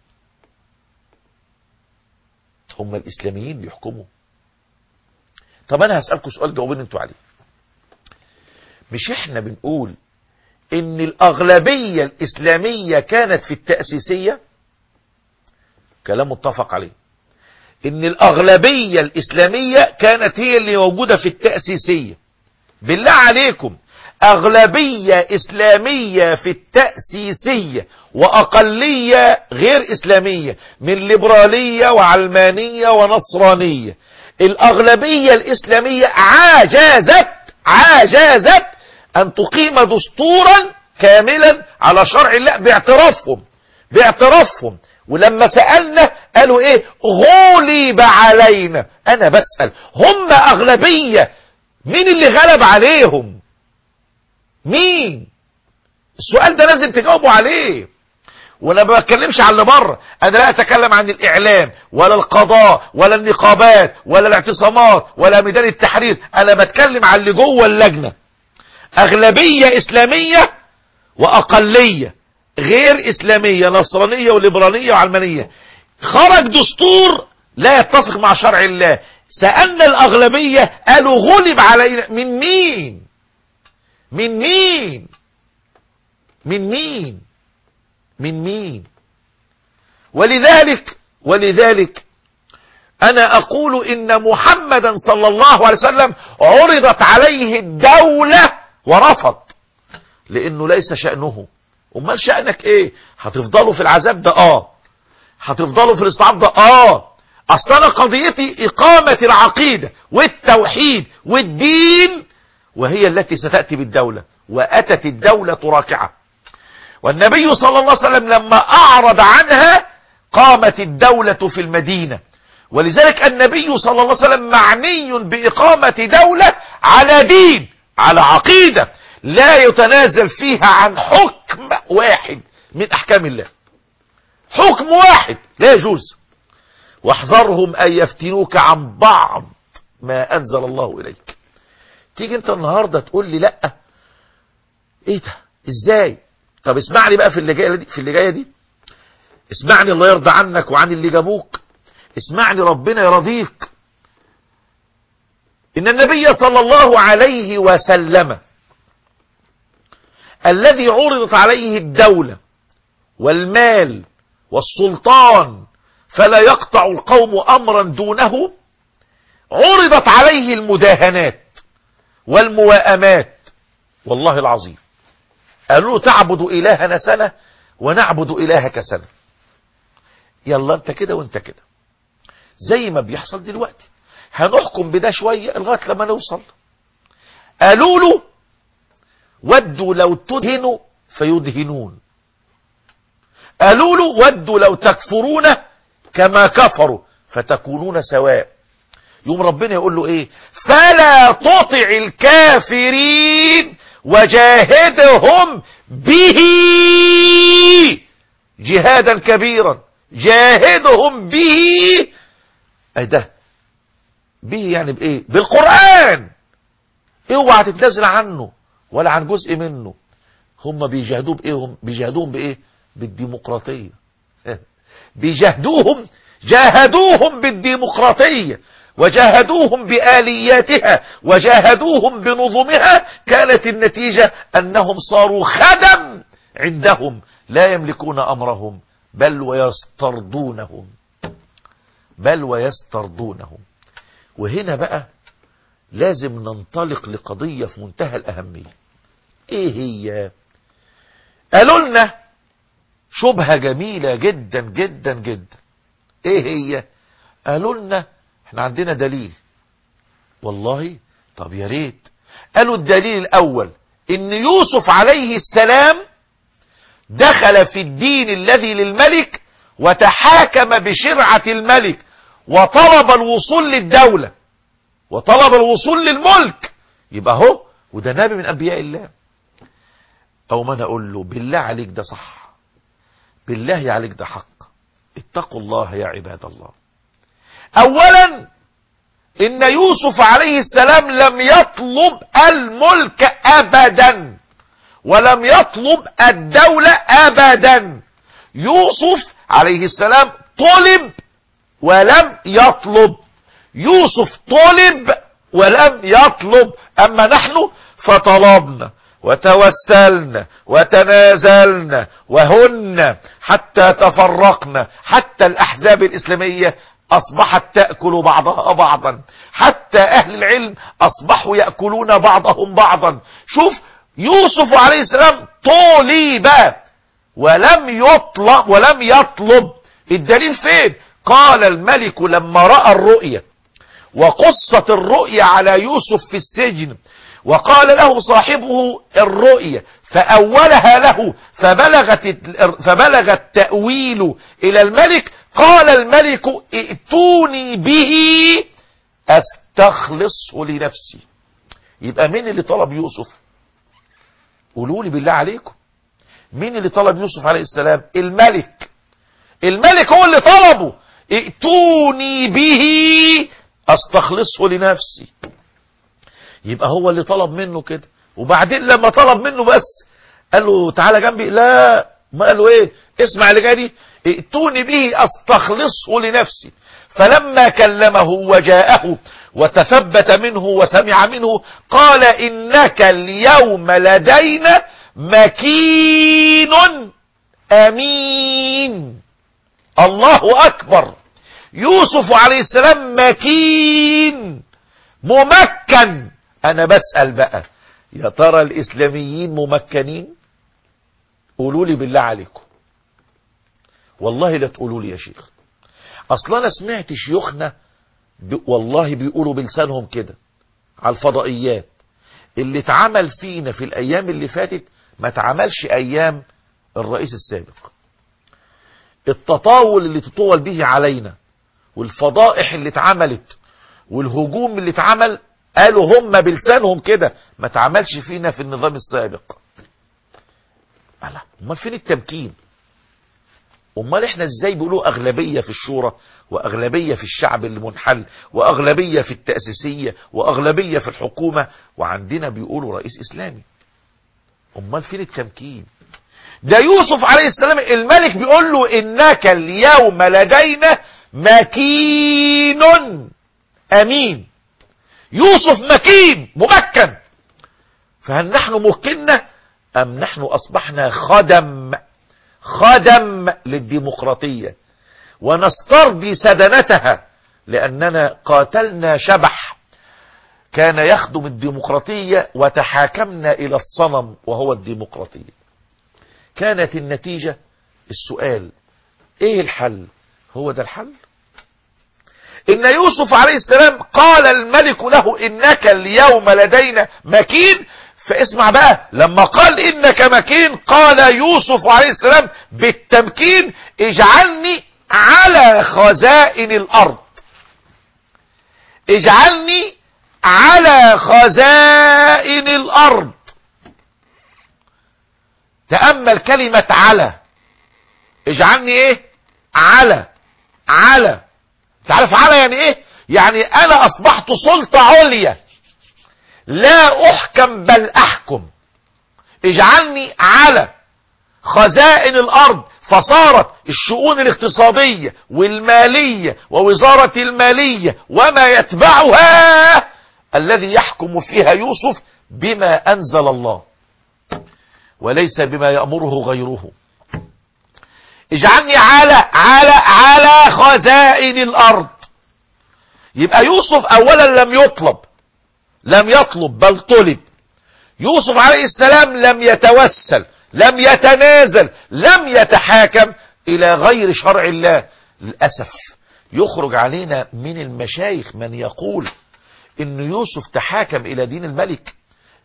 Speaker 1: هم الاسلاميين بيحكموا طب انا هسألكم سؤال جاوبوني انتوا عليه مش احنا بنقول ان الاغلبية الاسلامية كانت في التأسيسية كلام متفق عليه ان الاغلبية الاسلامية كانت هي اللي موجودة في التأسيسية بالله عليكم اغلبية اسلامية في التأسيسية واقلية غير اسلامية من ليبرالية وعلمانية ونصرانية الاغلبية الاسلامية عاجزت عاجزت ان تقيم دستورا كاملا على شرع الله باعترافهم باعترافهم ولما سألنا قالوا ايه غلب علينا انا بسأل هم اغلبية مين اللي غلب عليهم مين السؤال ده لازم تجاوبوا عليه وانا ما بتكلمش عن اللي بره انا لا اتكلم عن الاعلام ولا القضاء ولا النقابات ولا الاعتصامات ولا ميدان التحرير انا بتكلم عن اللي جوه اللجنه اغلبيه اسلاميه واقليه غير اسلاميه نصرانيه وليبراليه وعلمانيه خرج دستور لا يتفق مع شرع الله سالنا الاغلبيه قالوا غلب علينا من مين من مين من مين من مين ولذلك ولذلك انا اقول ان محمدا صلى الله عليه وسلم عرضت عليه الدولة ورفض لانه ليس شأنه امال شأنك ايه هتفضلوا في العذاب ده اه هتفضلوا في الاستعاف ده اه اصل انا قضيتي اقامة العقيدة والتوحيد والدين وهي التي ستأتي بالدولة واتت الدولة راكعة والنبي صلى الله عليه وسلم لما اعرض عنها قامت الدولة في المدينة ولذلك النبي صلى الله عليه وسلم معني بإقامة دولة على دين على عقيدة لا يتنازل فيها عن حكم واحد من أحكام الله حكم واحد لا يجوز واحذرهم أن يفتنوك عن بعض ما أنزل الله إليك تيجي انت النهاردة تقول لي لا ايه ده ازاي طب اسمعني بقى في اللي جايه دي في اللي جايه دي اسمعني الله يرضى عنك وعن اللي جابوك اسمعني ربنا يرضيك ان النبي صلى الله عليه وسلم الذي عرضت عليه الدولة والمال والسلطان فلا يقطع القوم امرا دونه عرضت عليه المداهنات والمواءمات والله العظيم قالوا له تعبد الهنا سنة ونعبد الهك سنة يلا انت كده وانت كده زي ما بيحصل دلوقتي هنحكم بده شوية لغاية لما نوصل قالوا له ودوا لو تدهنوا فيدهنون قالوا له ودوا لو تكفرون كما كفروا فتكونون سواء يوم ربنا يقول له ايه فلا تطع الكافرين وجاهدهم به جهادا كبيرا جاهدهم به اي ده به يعني بايه بالقرآن اوعى تتنازل عنه ولا عن جزء منه هم بيجاهدوه بايه هم بيجاهدوهم بايه بالديمقراطية بيجاهدوهم جاهدوهم بالديمقراطية وجاهدوهم بآلياتها وجاهدوهم بنظمها كانت النتيجة أنهم صاروا خدم عندهم لا يملكون أمرهم بل ويسترضونهم بل ويسترضونهم وهنا بقى لازم ننطلق لقضية في منتهى الأهمية ايه هي قالوا لنا شبهة جميلة جدا جدا جدا ايه هي قالوا لنا احنا عندنا دليل والله طب يا ريت قالوا الدليل الاول ان يوسف عليه السلام دخل في الدين الذي للملك وتحاكم بشرعة الملك وطلب الوصول للدولة وطلب الوصول للملك يبقى هو وده نبي من انبياء الله او ما انا اقول له بالله عليك ده صح بالله عليك ده حق اتقوا الله يا عباد الله اولا ان يوسف عليه السلام لم يطلب الملك ابدا ولم يطلب الدولة ابدا يوسف عليه السلام طلب ولم يطلب يوسف طلب ولم يطلب اما نحن فطلبنا وتوسلنا وتنازلنا وهن حتى تفرقنا حتى الاحزاب الاسلامية اصبحت تأكل بعضها بعضا حتى اهل العلم اصبحوا يأكلون بعضهم بعضا شوف يوسف عليه السلام طولب ولم يطلب ولم يطلب الدليل فين قال الملك لما رأى الرؤية وقصت الرؤيا على يوسف في السجن وقال له صاحبه الرؤيا فأولها له فبلغت, فبلغ التأويل إلى الملك قال الملك ائتوني به استخلصه لنفسي يبقى مين اللي طلب يوسف قولوا لي بالله عليكم مين اللي طلب يوسف عليه السلام الملك الملك هو اللي طلبه ائتوني به استخلصه لنفسي يبقى هو اللي طلب منه كده وبعدين لما طلب منه بس قال له تعالى جنبي لا ما قال له ايه اسمع اللي جاي دي ائتوني به استخلصه لنفسي فلما كلمه وجاءه وتثبت منه وسمع منه قال انك اليوم لدينا مكين امين الله اكبر يوسف عليه السلام مكين ممكن انا بسأل بقى يا ترى الإسلاميين ممكنين قولوا لي بالله عليكم والله لا تقولوا لي يا شيخ اصلا انا سمعت شيوخنا ب... والله بيقولوا بلسانهم كده على الفضائيات اللي اتعمل فينا في الايام اللي فاتت ما اتعملش ايام الرئيس السابق التطاول اللي تطول به علينا والفضائح اللي اتعملت والهجوم اللي اتعمل قالوا هم بلسانهم كده ما اتعملش فينا في النظام السابق ألا امال فين التمكين امال احنا ازاي بيقولوا اغلبيه في الشورى واغلبيه في الشعب المنحل واغلبيه في التاسيسيه واغلبيه في الحكومه وعندنا بيقولوا رئيس اسلامي امال فين التمكين ده يوسف عليه السلام الملك بيقول له انك اليوم لدينا مكين امين يوسف مكين ممكن فهل نحن مكنا ام نحن اصبحنا خدم خدم للديمقراطية ونسترضي سدنتها لأننا قاتلنا شبح كان يخدم الديمقراطية وتحاكمنا إلى الصنم وهو الديمقراطية كانت النتيجة السؤال ايه الحل هو ده الحل ان يوسف عليه السلام قال الملك له انك اليوم لدينا مكين فاسمع بقى لما قال انك مكين قال يوسف عليه السلام بالتمكين اجعلني على خزائن الارض اجعلني على خزائن الارض تأمل كلمة على اجعلني ايه على على تعرف على يعني ايه يعني انا اصبحت سلطة عليا لا احكم بل احكم اجعلني على خزائن الارض فصارت الشؤون الاقتصادية والمالية ووزارة المالية وما يتبعها الذي يحكم فيها يوسف بما انزل الله وليس بما يأمره غيره اجعلني على على على خزائن الارض يبقى يوسف اولا لم يطلب لم يطلب بل طلب يوسف عليه السلام لم يتوسل لم يتنازل لم يتحاكم الى غير شرع الله للاسف يخرج علينا من المشايخ من يقول ان يوسف تحاكم الى دين الملك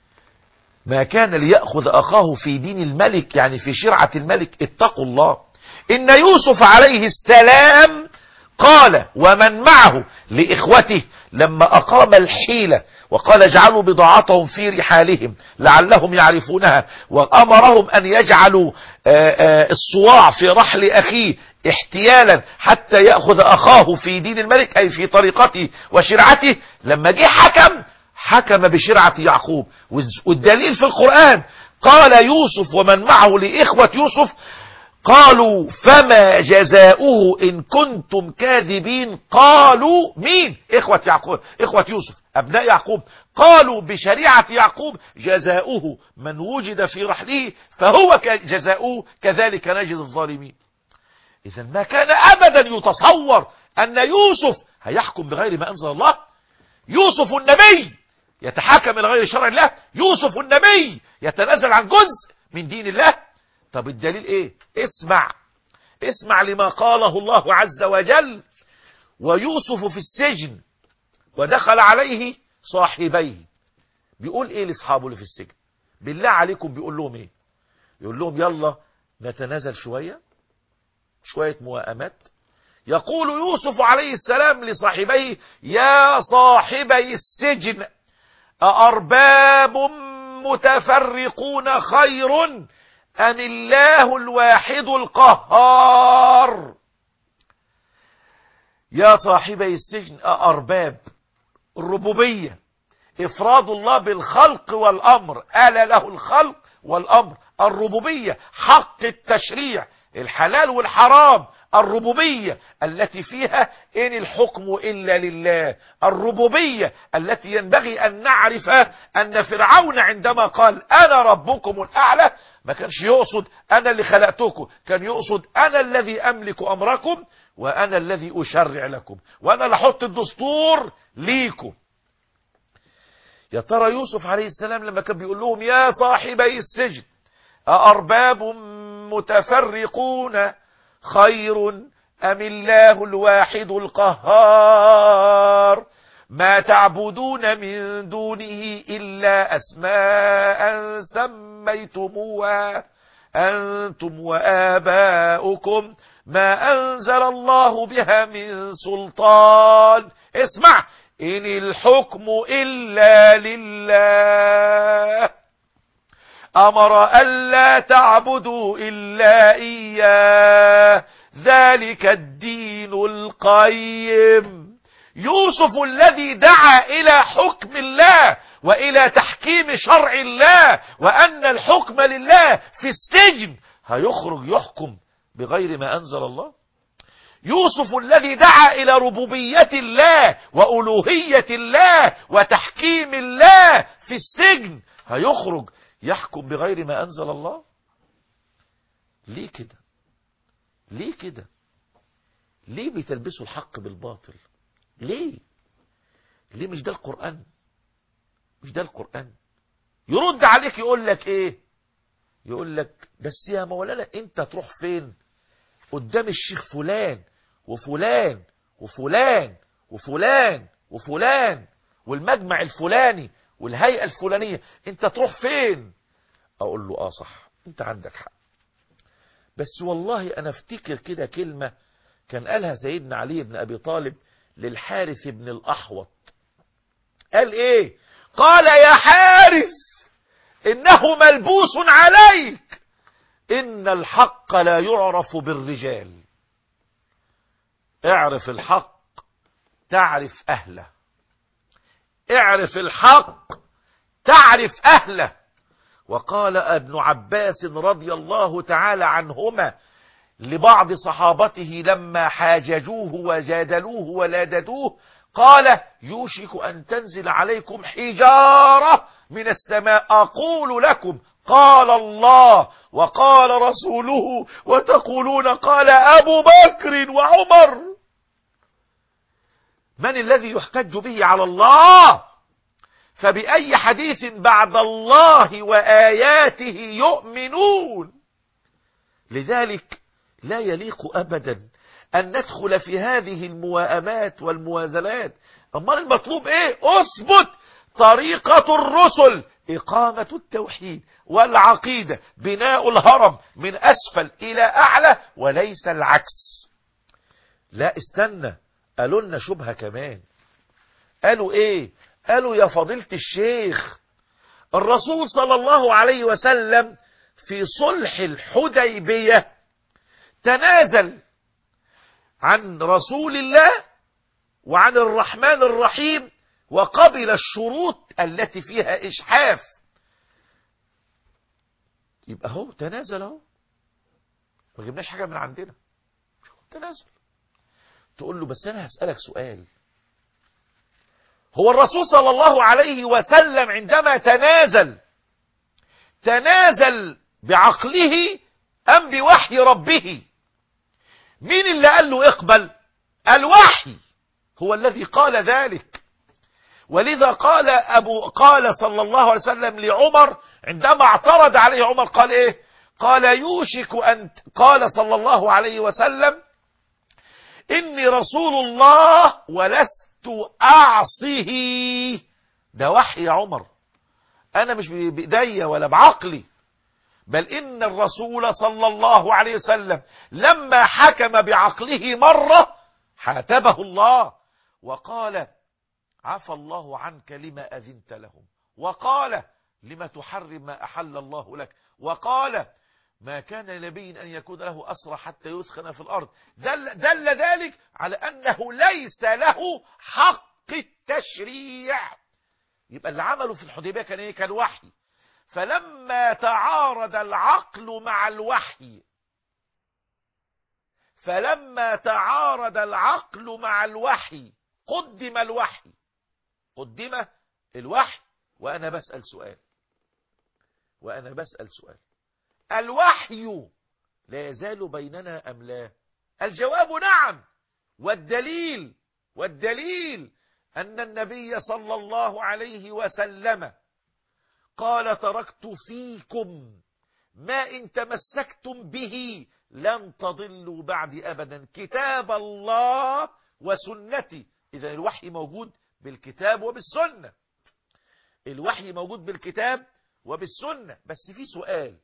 Speaker 1: ما كان ليأخذ أخاه في دين الملك يعني في شرعة الملك اتقوا الله إن يوسف عليه السلام قال ومن معه لإخوته لما أقام الحيلة وقال اجعلوا بضاعتهم في رحالهم لعلهم يعرفونها وأمرهم أن يجعلوا آآ آآ الصواع في رحل أخيه احتيالا حتى يأخذ أخاه في دين الملك أي في طريقته وشرعته لما جه حكم حكم بشرعة يعقوب والدليل في القرآن قال يوسف ومن معه لإخوة يوسف قالوا فما جزاؤه إن كنتم كاذبين قالوا مين إخوة يعقوب إخوة يوسف أبناء يعقوب قالوا بشريعة يعقوب جزاؤه من وجد في رحله فهو جزاؤه كذلك نجد الظالمين إذا ما كان أبدا يتصور أن يوسف هيحكم بغير ما أنزل الله يوسف النبي يتحاكم إلى غير شرع الله يوسف النبي يتنازل عن جزء من دين الله طب الدليل ايه اسمع اسمع لما قاله الله عز وجل ويوسف في السجن ودخل عليه صاحبيه بيقول ايه لاصحابه اللي في السجن بالله عليكم بيقول لهم ايه يقول لهم يلا نتنازل شوية شوية موائمات يقول يوسف عليه السلام لصاحبيه يا صاحبي السجن أأرباب متفرقون خير أم الله الواحد القهار يا صاحبي السجن أأرباب الربوبية إفراد الله بالخلق والأمر ألا له الخلق والأمر الربوبية حق التشريع الحلال والحرام الربوبية التي فيها إن الحكم إلا لله الربوبية التي ينبغي أن نعرف أن فرعون عندما قال أنا ربكم الأعلى ما كانش يقصد أنا اللي خلقتكم كان يقصد أنا الذي أملك أمركم وأنا الذي أشرع لكم وأنا اللي أحط الدستور ليكم يا ترى يوسف عليه السلام لما كان بيقول لهم يا صاحبي السجن أأرباب متفرقون خير أم الله الواحد القهار ما تعبدون من دونه إلا أسماء سميتموها أنتم وآباؤكم ما أنزل الله بها من سلطان اسمع إن الحكم إلا لله أمر ألا تعبدوا إلا إياه ذلك الدين القيم يوسف الذي دعا إلى حكم الله وإلى تحكيم شرع الله وأن الحكم لله في السجن هيخرج يحكم بغير ما أنزل الله يوسف الذي دعا إلى ربوبية الله وألوهية الله وتحكيم الله في السجن هيخرج يحكم بغير ما أنزل الله ليه كده ليه كده ليه بتلبسوا الحق بالباطل ليه ليه مش ده القرآن مش ده القرآن يرد عليك يقول لك ايه يقول لك بس يا مولانا انت تروح فين قدام الشيخ فلان وفلان وفلان وفلان وفلان والمجمع الفلاني والهيئة الفلانية انت تروح فين اقول له اه صح انت عندك حق بس والله انا افتكر كده كلمة كان قالها سيدنا علي بن ابي طالب للحارث بن الاحوط قال ايه قال يا حارث انه ملبوس عليك ان الحق لا يعرف بالرجال اعرف الحق تعرف اهله اعرف الحق تعرف اهله وقال ابن عباس رضي الله تعالى عنهما لبعض صحابته لما حاججوه وجادلوه ولاددوه قال يوشك أن تنزل عليكم حجارة من السماء أقول لكم قال الله وقال رسوله وتقولون قال أبو بكر وعمر من الذي يحتج به على الله فبأي حديث بعد الله وآياته يؤمنون لذلك لا يليق أبدا أن ندخل في هذه المواءمات والموازلات أما المطلوب إيه أثبت طريقة الرسل إقامة التوحيد والعقيدة بناء الهرم من أسفل إلى أعلى وليس العكس لا استنى قالوا لنا شبهة كمان قالوا إيه قالوا يا فضيلة الشيخ الرسول صلى الله عليه وسلم في صلح الحديبية تنازل عن رسول الله وعن الرحمن الرحيم وقبل الشروط التي فيها إشحاف يبقى هو تنازل اهو ما جبناش حاجة من عندنا تنازل تقول له بس أنا هسألك سؤال هو الرسول صلى الله عليه وسلم عندما تنازل تنازل بعقله أم بوحي ربه مين اللي قال له اقبل الوحي هو الذي قال ذلك ولذا قال أبو قال صلى الله عليه وسلم لعمر عندما اعترض عليه عمر قال ايه قال يوشك أن قال صلى الله عليه وسلم إني رسول الله ولست أعصه ده وحي يا عمر أنا مش بإيديا ولا بعقلي بل إن الرسول صلى الله عليه وسلم لما حكم بعقله مرة حاتبه الله وقال عفى الله عنك لما أذنت لهم وقال لما تحرم ما أحل الله لك وقال ما كان لنبي أن يكون له أسرى حتى يثخن في الأرض دل, دل ذلك على أنه ليس له حق التشريع يبقى اللي عمله في الحديبية كان ايه كان وحي فلما تعارض العقل مع الوحي فلما تعارض العقل مع الوحي قدم الوحي قدم الوحي وأنا بسأل سؤال وأنا بسأل سؤال الوحي لا يزال بيننا أم لا الجواب نعم والدليل والدليل أن النبي صلى الله عليه وسلم قال تركت فيكم ما إن تمسكتم به لن تضلوا بعد أبدا كتاب الله وسنتي إذا الوحي موجود بالكتاب وبالسنة الوحي موجود بالكتاب وبالسنة بس في سؤال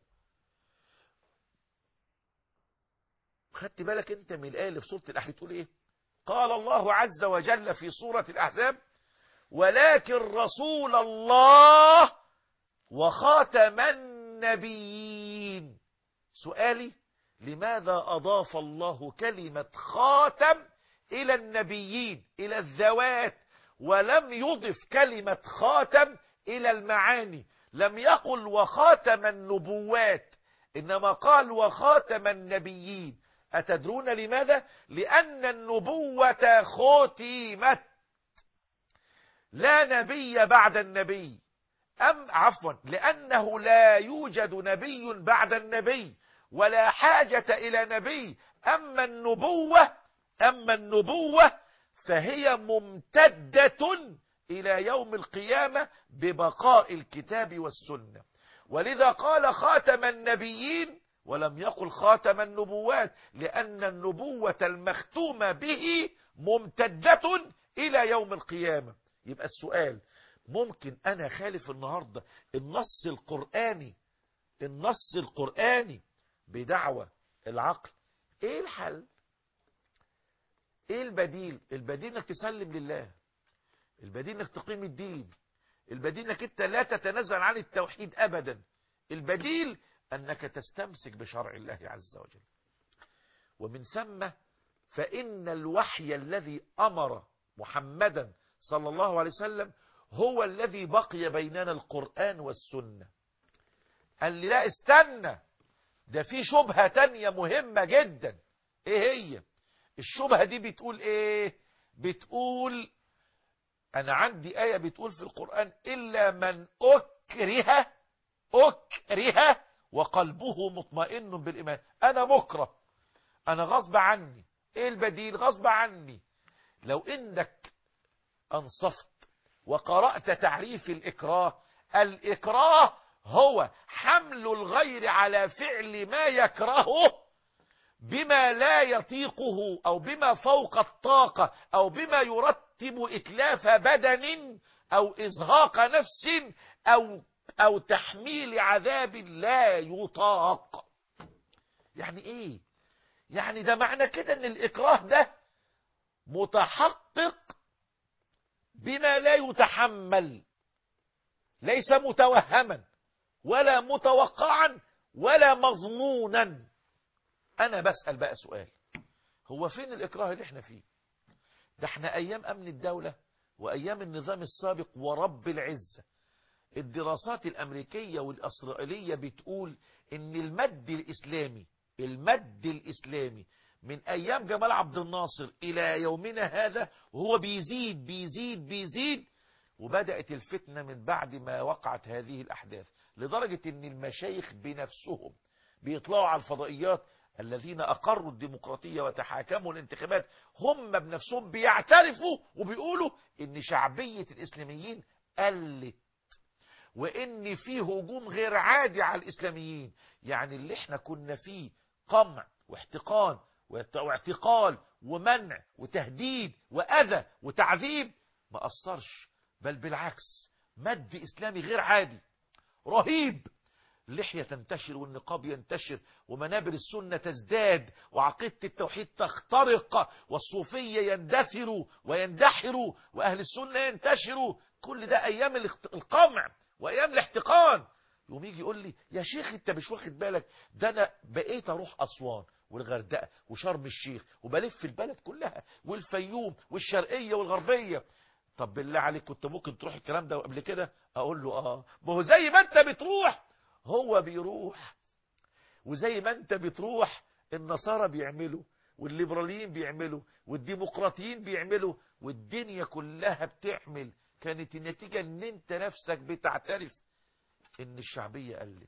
Speaker 1: خدت بالك انت من الآية اللي في سورة الأحزاب تقول ايه قال الله عز وجل في سورة الأحزاب ولكن رسول الله وخاتم النبيين سؤالي لماذا أضاف الله كلمة خاتم إلى النبيين إلى الذوات ولم يضف كلمة خاتم إلى المعاني لم يقل وخاتم النبوات إنما قال وخاتم النبيين أتدرون لماذا؟ لأن النبوة ختمت لا نبي بعد النبي أم عفوا لأنه لا يوجد نبي بعد النبي ولا حاجة إلى نبي أما النبوة أما النبوة فهي ممتدة إلى يوم القيامة ببقاء الكتاب والسنة ولذا قال خاتم النبيين ولم يقل خاتم النبوات لأن النبوة المختومة به ممتدة إلى يوم القيامة يبقى السؤال ممكن أنا خالف النهاردة النص القرآني النص القرآني بدعوة العقل ايه الحل ايه البديل البديل انك تسلم لله البديل انك تقيم الدين البديل انك انت لا تتنازل عن التوحيد ابدا البديل انك تستمسك بشرع الله عز وجل ومن ثم فان الوحي الذي امر محمدا صلى الله عليه وسلم هو الذي بقي بيننا القرآن والسنة قال لي لا استنى ده في شبهة تانية مهمة جدا ايه هي الشبهة دي بتقول ايه بتقول انا عندي آية بتقول في القرآن الا من اكره اكره وقلبه مطمئن بالايمان انا مكره انا غصب عني ايه البديل غصب عني لو انك انصفت وقرأت تعريف الإكراه الإكراه هو حمل الغير على فعل ما يكرهه بما لا يطيقه أو بما فوق الطاقة أو بما يرتب إتلاف بدن أو إزهاق نفس أو, أو تحميل عذاب لا يطاق يعني إيه يعني ده معنى كده أن الإكراه ده متحقق بما لا يتحمل ليس متوهما ولا متوقعا ولا مظنونا انا بسأل بقى سؤال هو فين الاكراه اللي احنا فيه ده احنا ايام امن الدولة وايام النظام السابق ورب العزة الدراسات الامريكية والاسرائيلية بتقول ان المد الاسلامي المد الاسلامي من ايام جمال عبد الناصر الى يومنا هذا وهو بيزيد بيزيد بيزيد وبدأت الفتنة من بعد ما وقعت هذه الاحداث لدرجة ان المشايخ بنفسهم بيطلعوا على الفضائيات الذين اقروا الديمقراطية وتحاكموا الانتخابات هم بنفسهم بيعترفوا وبيقولوا ان شعبية الاسلاميين قلت وان في هجوم غير عادي على الاسلاميين يعني اللي احنا كنا فيه قمع واحتقان واعتقال ومنع وتهديد وأذى وتعذيب ما أثرش بل بالعكس مد إسلامي غير عادي رهيب اللحية تنتشر والنقاب ينتشر ومنابر السنة تزداد وعقيدة التوحيد تخترق والصوفية يندثروا ويندحروا وأهل السنة ينتشروا كل ده أيام القمع وأيام الاحتقان يقوم يجي يقول لي يا شيخ انت مش واخد بالك ده انا بقيت اروح اسوان والغردقه وشرم الشيخ وبلف البلد كلها والفيوم والشرقيه والغربيه طب بالله عليك كنت ممكن تروح الكلام ده قبل كده اقول له اه ما هو زي ما انت بتروح هو بيروح وزي ما انت بتروح النصارى بيعملوا والليبراليين بيعملوا والديمقراطيين بيعملوا والدنيا كلها بتعمل كانت النتيجة ان انت نفسك بتعترف ان الشعبية قلت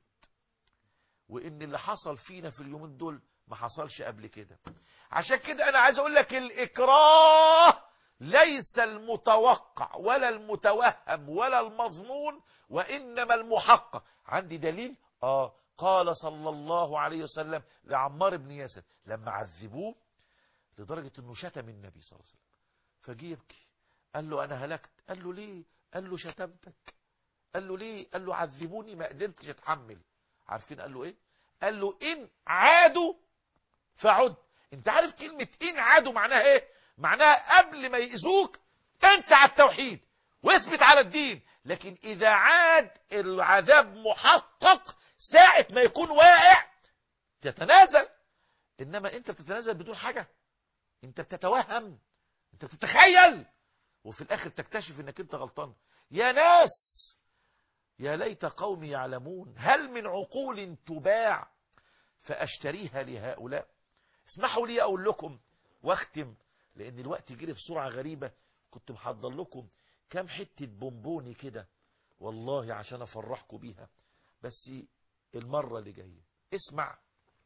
Speaker 1: وان اللي حصل فينا في اليومين دول ما حصلش قبل كده عشان كده انا عايز اقول لك الاكراه ليس المتوقع ولا المتوهم ولا المظنون وإنما المحقق عندي دليل آه قال صلى الله عليه وسلم لعمار بن ياسر لما عذبوه لدرجة انه شتم النبي صلى الله عليه وسلم فجي يبكي قال له انا هلكت قال له ليه قال له شتمتك قال له ليه قال له عذبوني ما قدرتش اتحمل عارفين قال له ايه قال له ان عادوا فعد انت عارف كلمة ان عادوا معناها ايه معناها قبل ما يأذوك انت على التوحيد واثبت على الدين لكن اذا عاد العذاب محقق ساعة ما يكون واقع تتنازل انما انت بتتنازل بدون حاجة انت بتتوهم انت بتتخيل وفي الاخر تكتشف انك انت غلطان يا ناس يا ليت قومي يعلمون هل من عقول تباع فاشتريها لهؤلاء اسمحوا لي اقول لكم واختم لان الوقت جري بسرعة غريبة كنت محضر لكم كام حتة بونبوني كده والله عشان افرحكم بيها بس المرة اللي جاية اسمع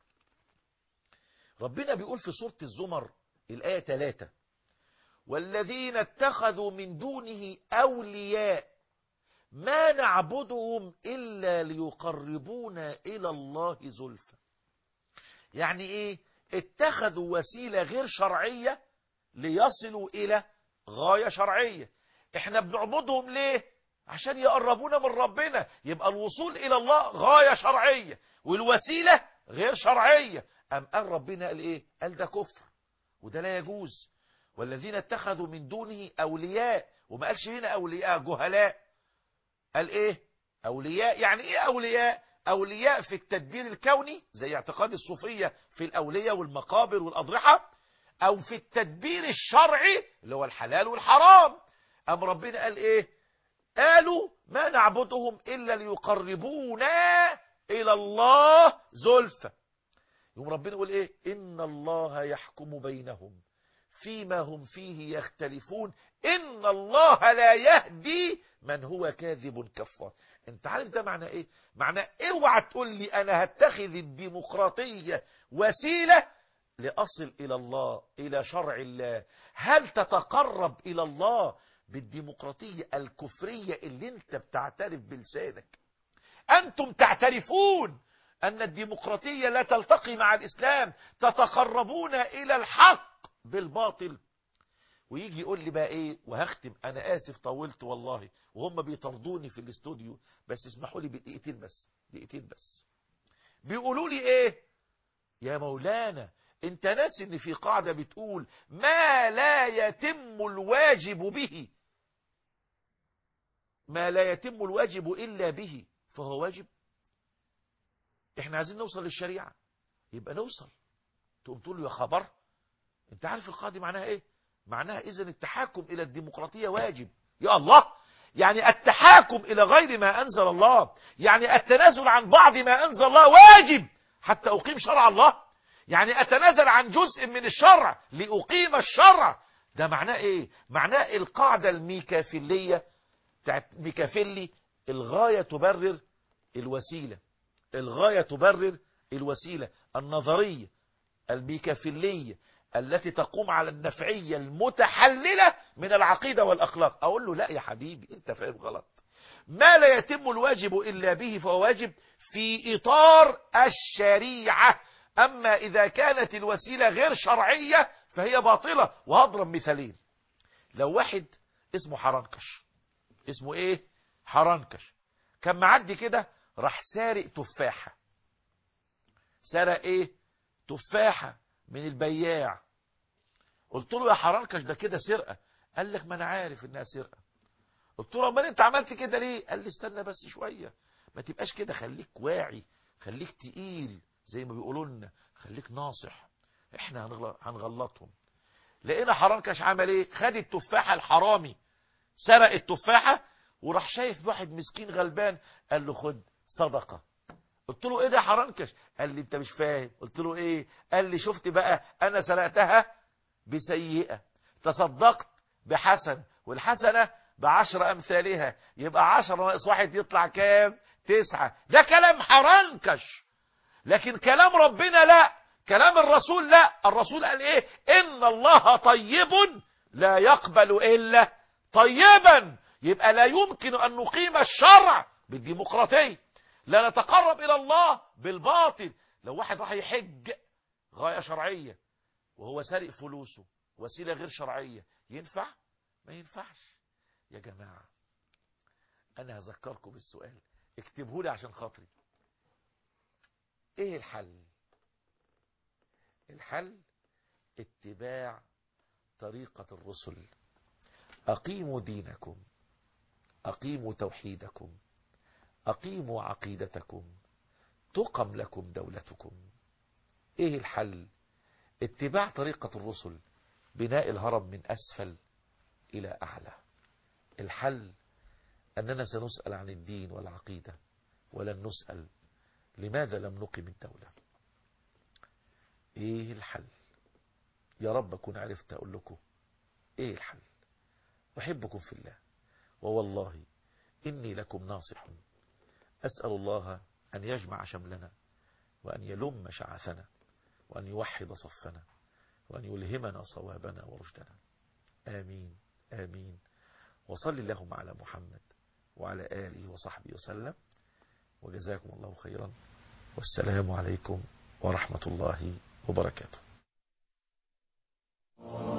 Speaker 1: ربنا بيقول في سورة الزمر الآية 3 والذين اتخذوا من دونه أولياء ما نعبدهم إلا ليقربونا إلى الله زلفى يعني إيه اتخذوا وسيلة غير شرعية ليصلوا إلى غاية شرعية احنا بنعبدهم ليه عشان يقربونا من ربنا يبقى الوصول إلى الله غاية شرعية والوسيلة غير شرعية أم قال ربنا قال إيه قال ده كفر وده لا يجوز والذين اتخذوا من دونه أولياء وما قالش هنا أولياء جهلاء قال إيه أولياء يعني إيه أولياء أولياء في التدبير الكوني زي اعتقاد الصوفية في الأولياء والمقابر والأضرحة أو في التدبير الشرعي اللي هو الحلال والحرام أم ربنا قال إيه قالوا ما نعبدهم إلا ليقربونا إلى الله زلفى يوم ربنا يقول إيه إن الله يحكم بينهم فيما هم فيه يختلفون إن الله لا يهدي من هو كاذب كفار انت عارف ده معنى ايه معنى اوعى تقول لي انا هتخذ الديمقراطية وسيلة لأصل إلى الله إلى شرع الله هل تتقرب إلى الله بالديمقراطية الكفرية اللي انت بتعترف بلسانك أنتم تعترفون أن الديمقراطية لا تلتقي مع الإسلام تتقربون إلى الحق بالباطل ويجي يقول لي بقى ايه وهختم انا اسف طولت والله وهم بيطردوني في الاستوديو بس اسمحوا لي بدقيقتين بس دقيقتين بس بيقولوا لي ايه يا مولانا انت ناسي ان في قاعدة بتقول ما لا يتم الواجب به ما لا يتم الواجب الا به فهو واجب احنا عايزين نوصل للشريعة يبقى نوصل تقوم تقول له يا خبر انت عارف القاعدة معناها ايه معناها اذا التحاكم الى الديمقراطية واجب يا الله يعني التحاكم الى غير ما انزل الله يعني التنازل عن بعض ما انزل الله واجب حتى اقيم شرع الله يعني اتنازل عن جزء من الشرع لاقيم الشرع ده معناه ايه معناه القاعدة الميكافيلية بتاعت ميكافيلي الغاية تبرر الوسيلة الغاية تبرر الوسيلة النظرية الميكافيلية التي تقوم على النفعية المتحللة من العقيدة والأخلاق أقول له لا يا حبيبي أنت فاهم غلط ما لا يتم الواجب إلا به فهو واجب في إطار الشريعة أما إذا كانت الوسيلة غير شرعية فهي باطلة وهضرب مثالين لو واحد اسمه حرنكش اسمه ايه حرنكش كان معدي كده راح سارق تفاحة سرق ايه تفاحة من البياع قلت له يا حرنكش ده كده سرقة قال لك ما انا عارف انها سرقة قلت له امال انت عملت كده ليه قال لي استنى بس شوية ما تبقاش كده خليك واعي خليك تقيل زي ما بيقولوا لنا خليك ناصح احنا هنغلطهم لقينا حرنكش عمل ايه خد التفاحة الحرامي سرق التفاحة وراح شايف واحد مسكين غلبان قال له خد صدقة قلت له ايه ده يا حرنكش قال لي انت مش فاهم قلت له ايه قال لي شفت بقى انا سرقتها بسيئة تصدقت بحسن والحسنة بعشر امثالها يبقى عشرة ناقص واحد يطلع كام تسعة ده كلام حرنكش لكن كلام ربنا لا كلام الرسول لا الرسول قال ايه ان الله طيب لا يقبل إلا طيبا يبقى لا يمكن أن نقيم الشرع بالديمقراطية لا نتقرب إلى الله بالباطل لو واحد راح يحج غاية شرعية وهو سارق فلوسه وسيلة غير شرعية ينفع؟ ما ينفعش يا جماعة أنا هذكركم بالسؤال اكتبه لي عشان خاطري ايه الحل الحل اتباع طريقة الرسل أقيموا دينكم أقيموا توحيدكم أقيموا عقيدتكم تقم لكم دولتكم إيه الحل اتباع طريقة الرسل بناء الهرم من أسفل إلى أعلى الحل أننا سنسأل عن الدين والعقيدة ولن نسأل لماذا لم نقم الدولة ايه الحل يا رب اكون عرفت اقول لكم ايه الحل احبكم في الله ووالله اني لكم ناصح اسأل الله ان يجمع شملنا وان يلم شعثنا وان يوحد صفنا وان يلهمنا صوابنا ورشدنا امين امين وصل اللهم على محمد وعلى آله وصحبه وسلم وجزاكم الله خيرا والسلام عليكم ورحمة الله وبركاته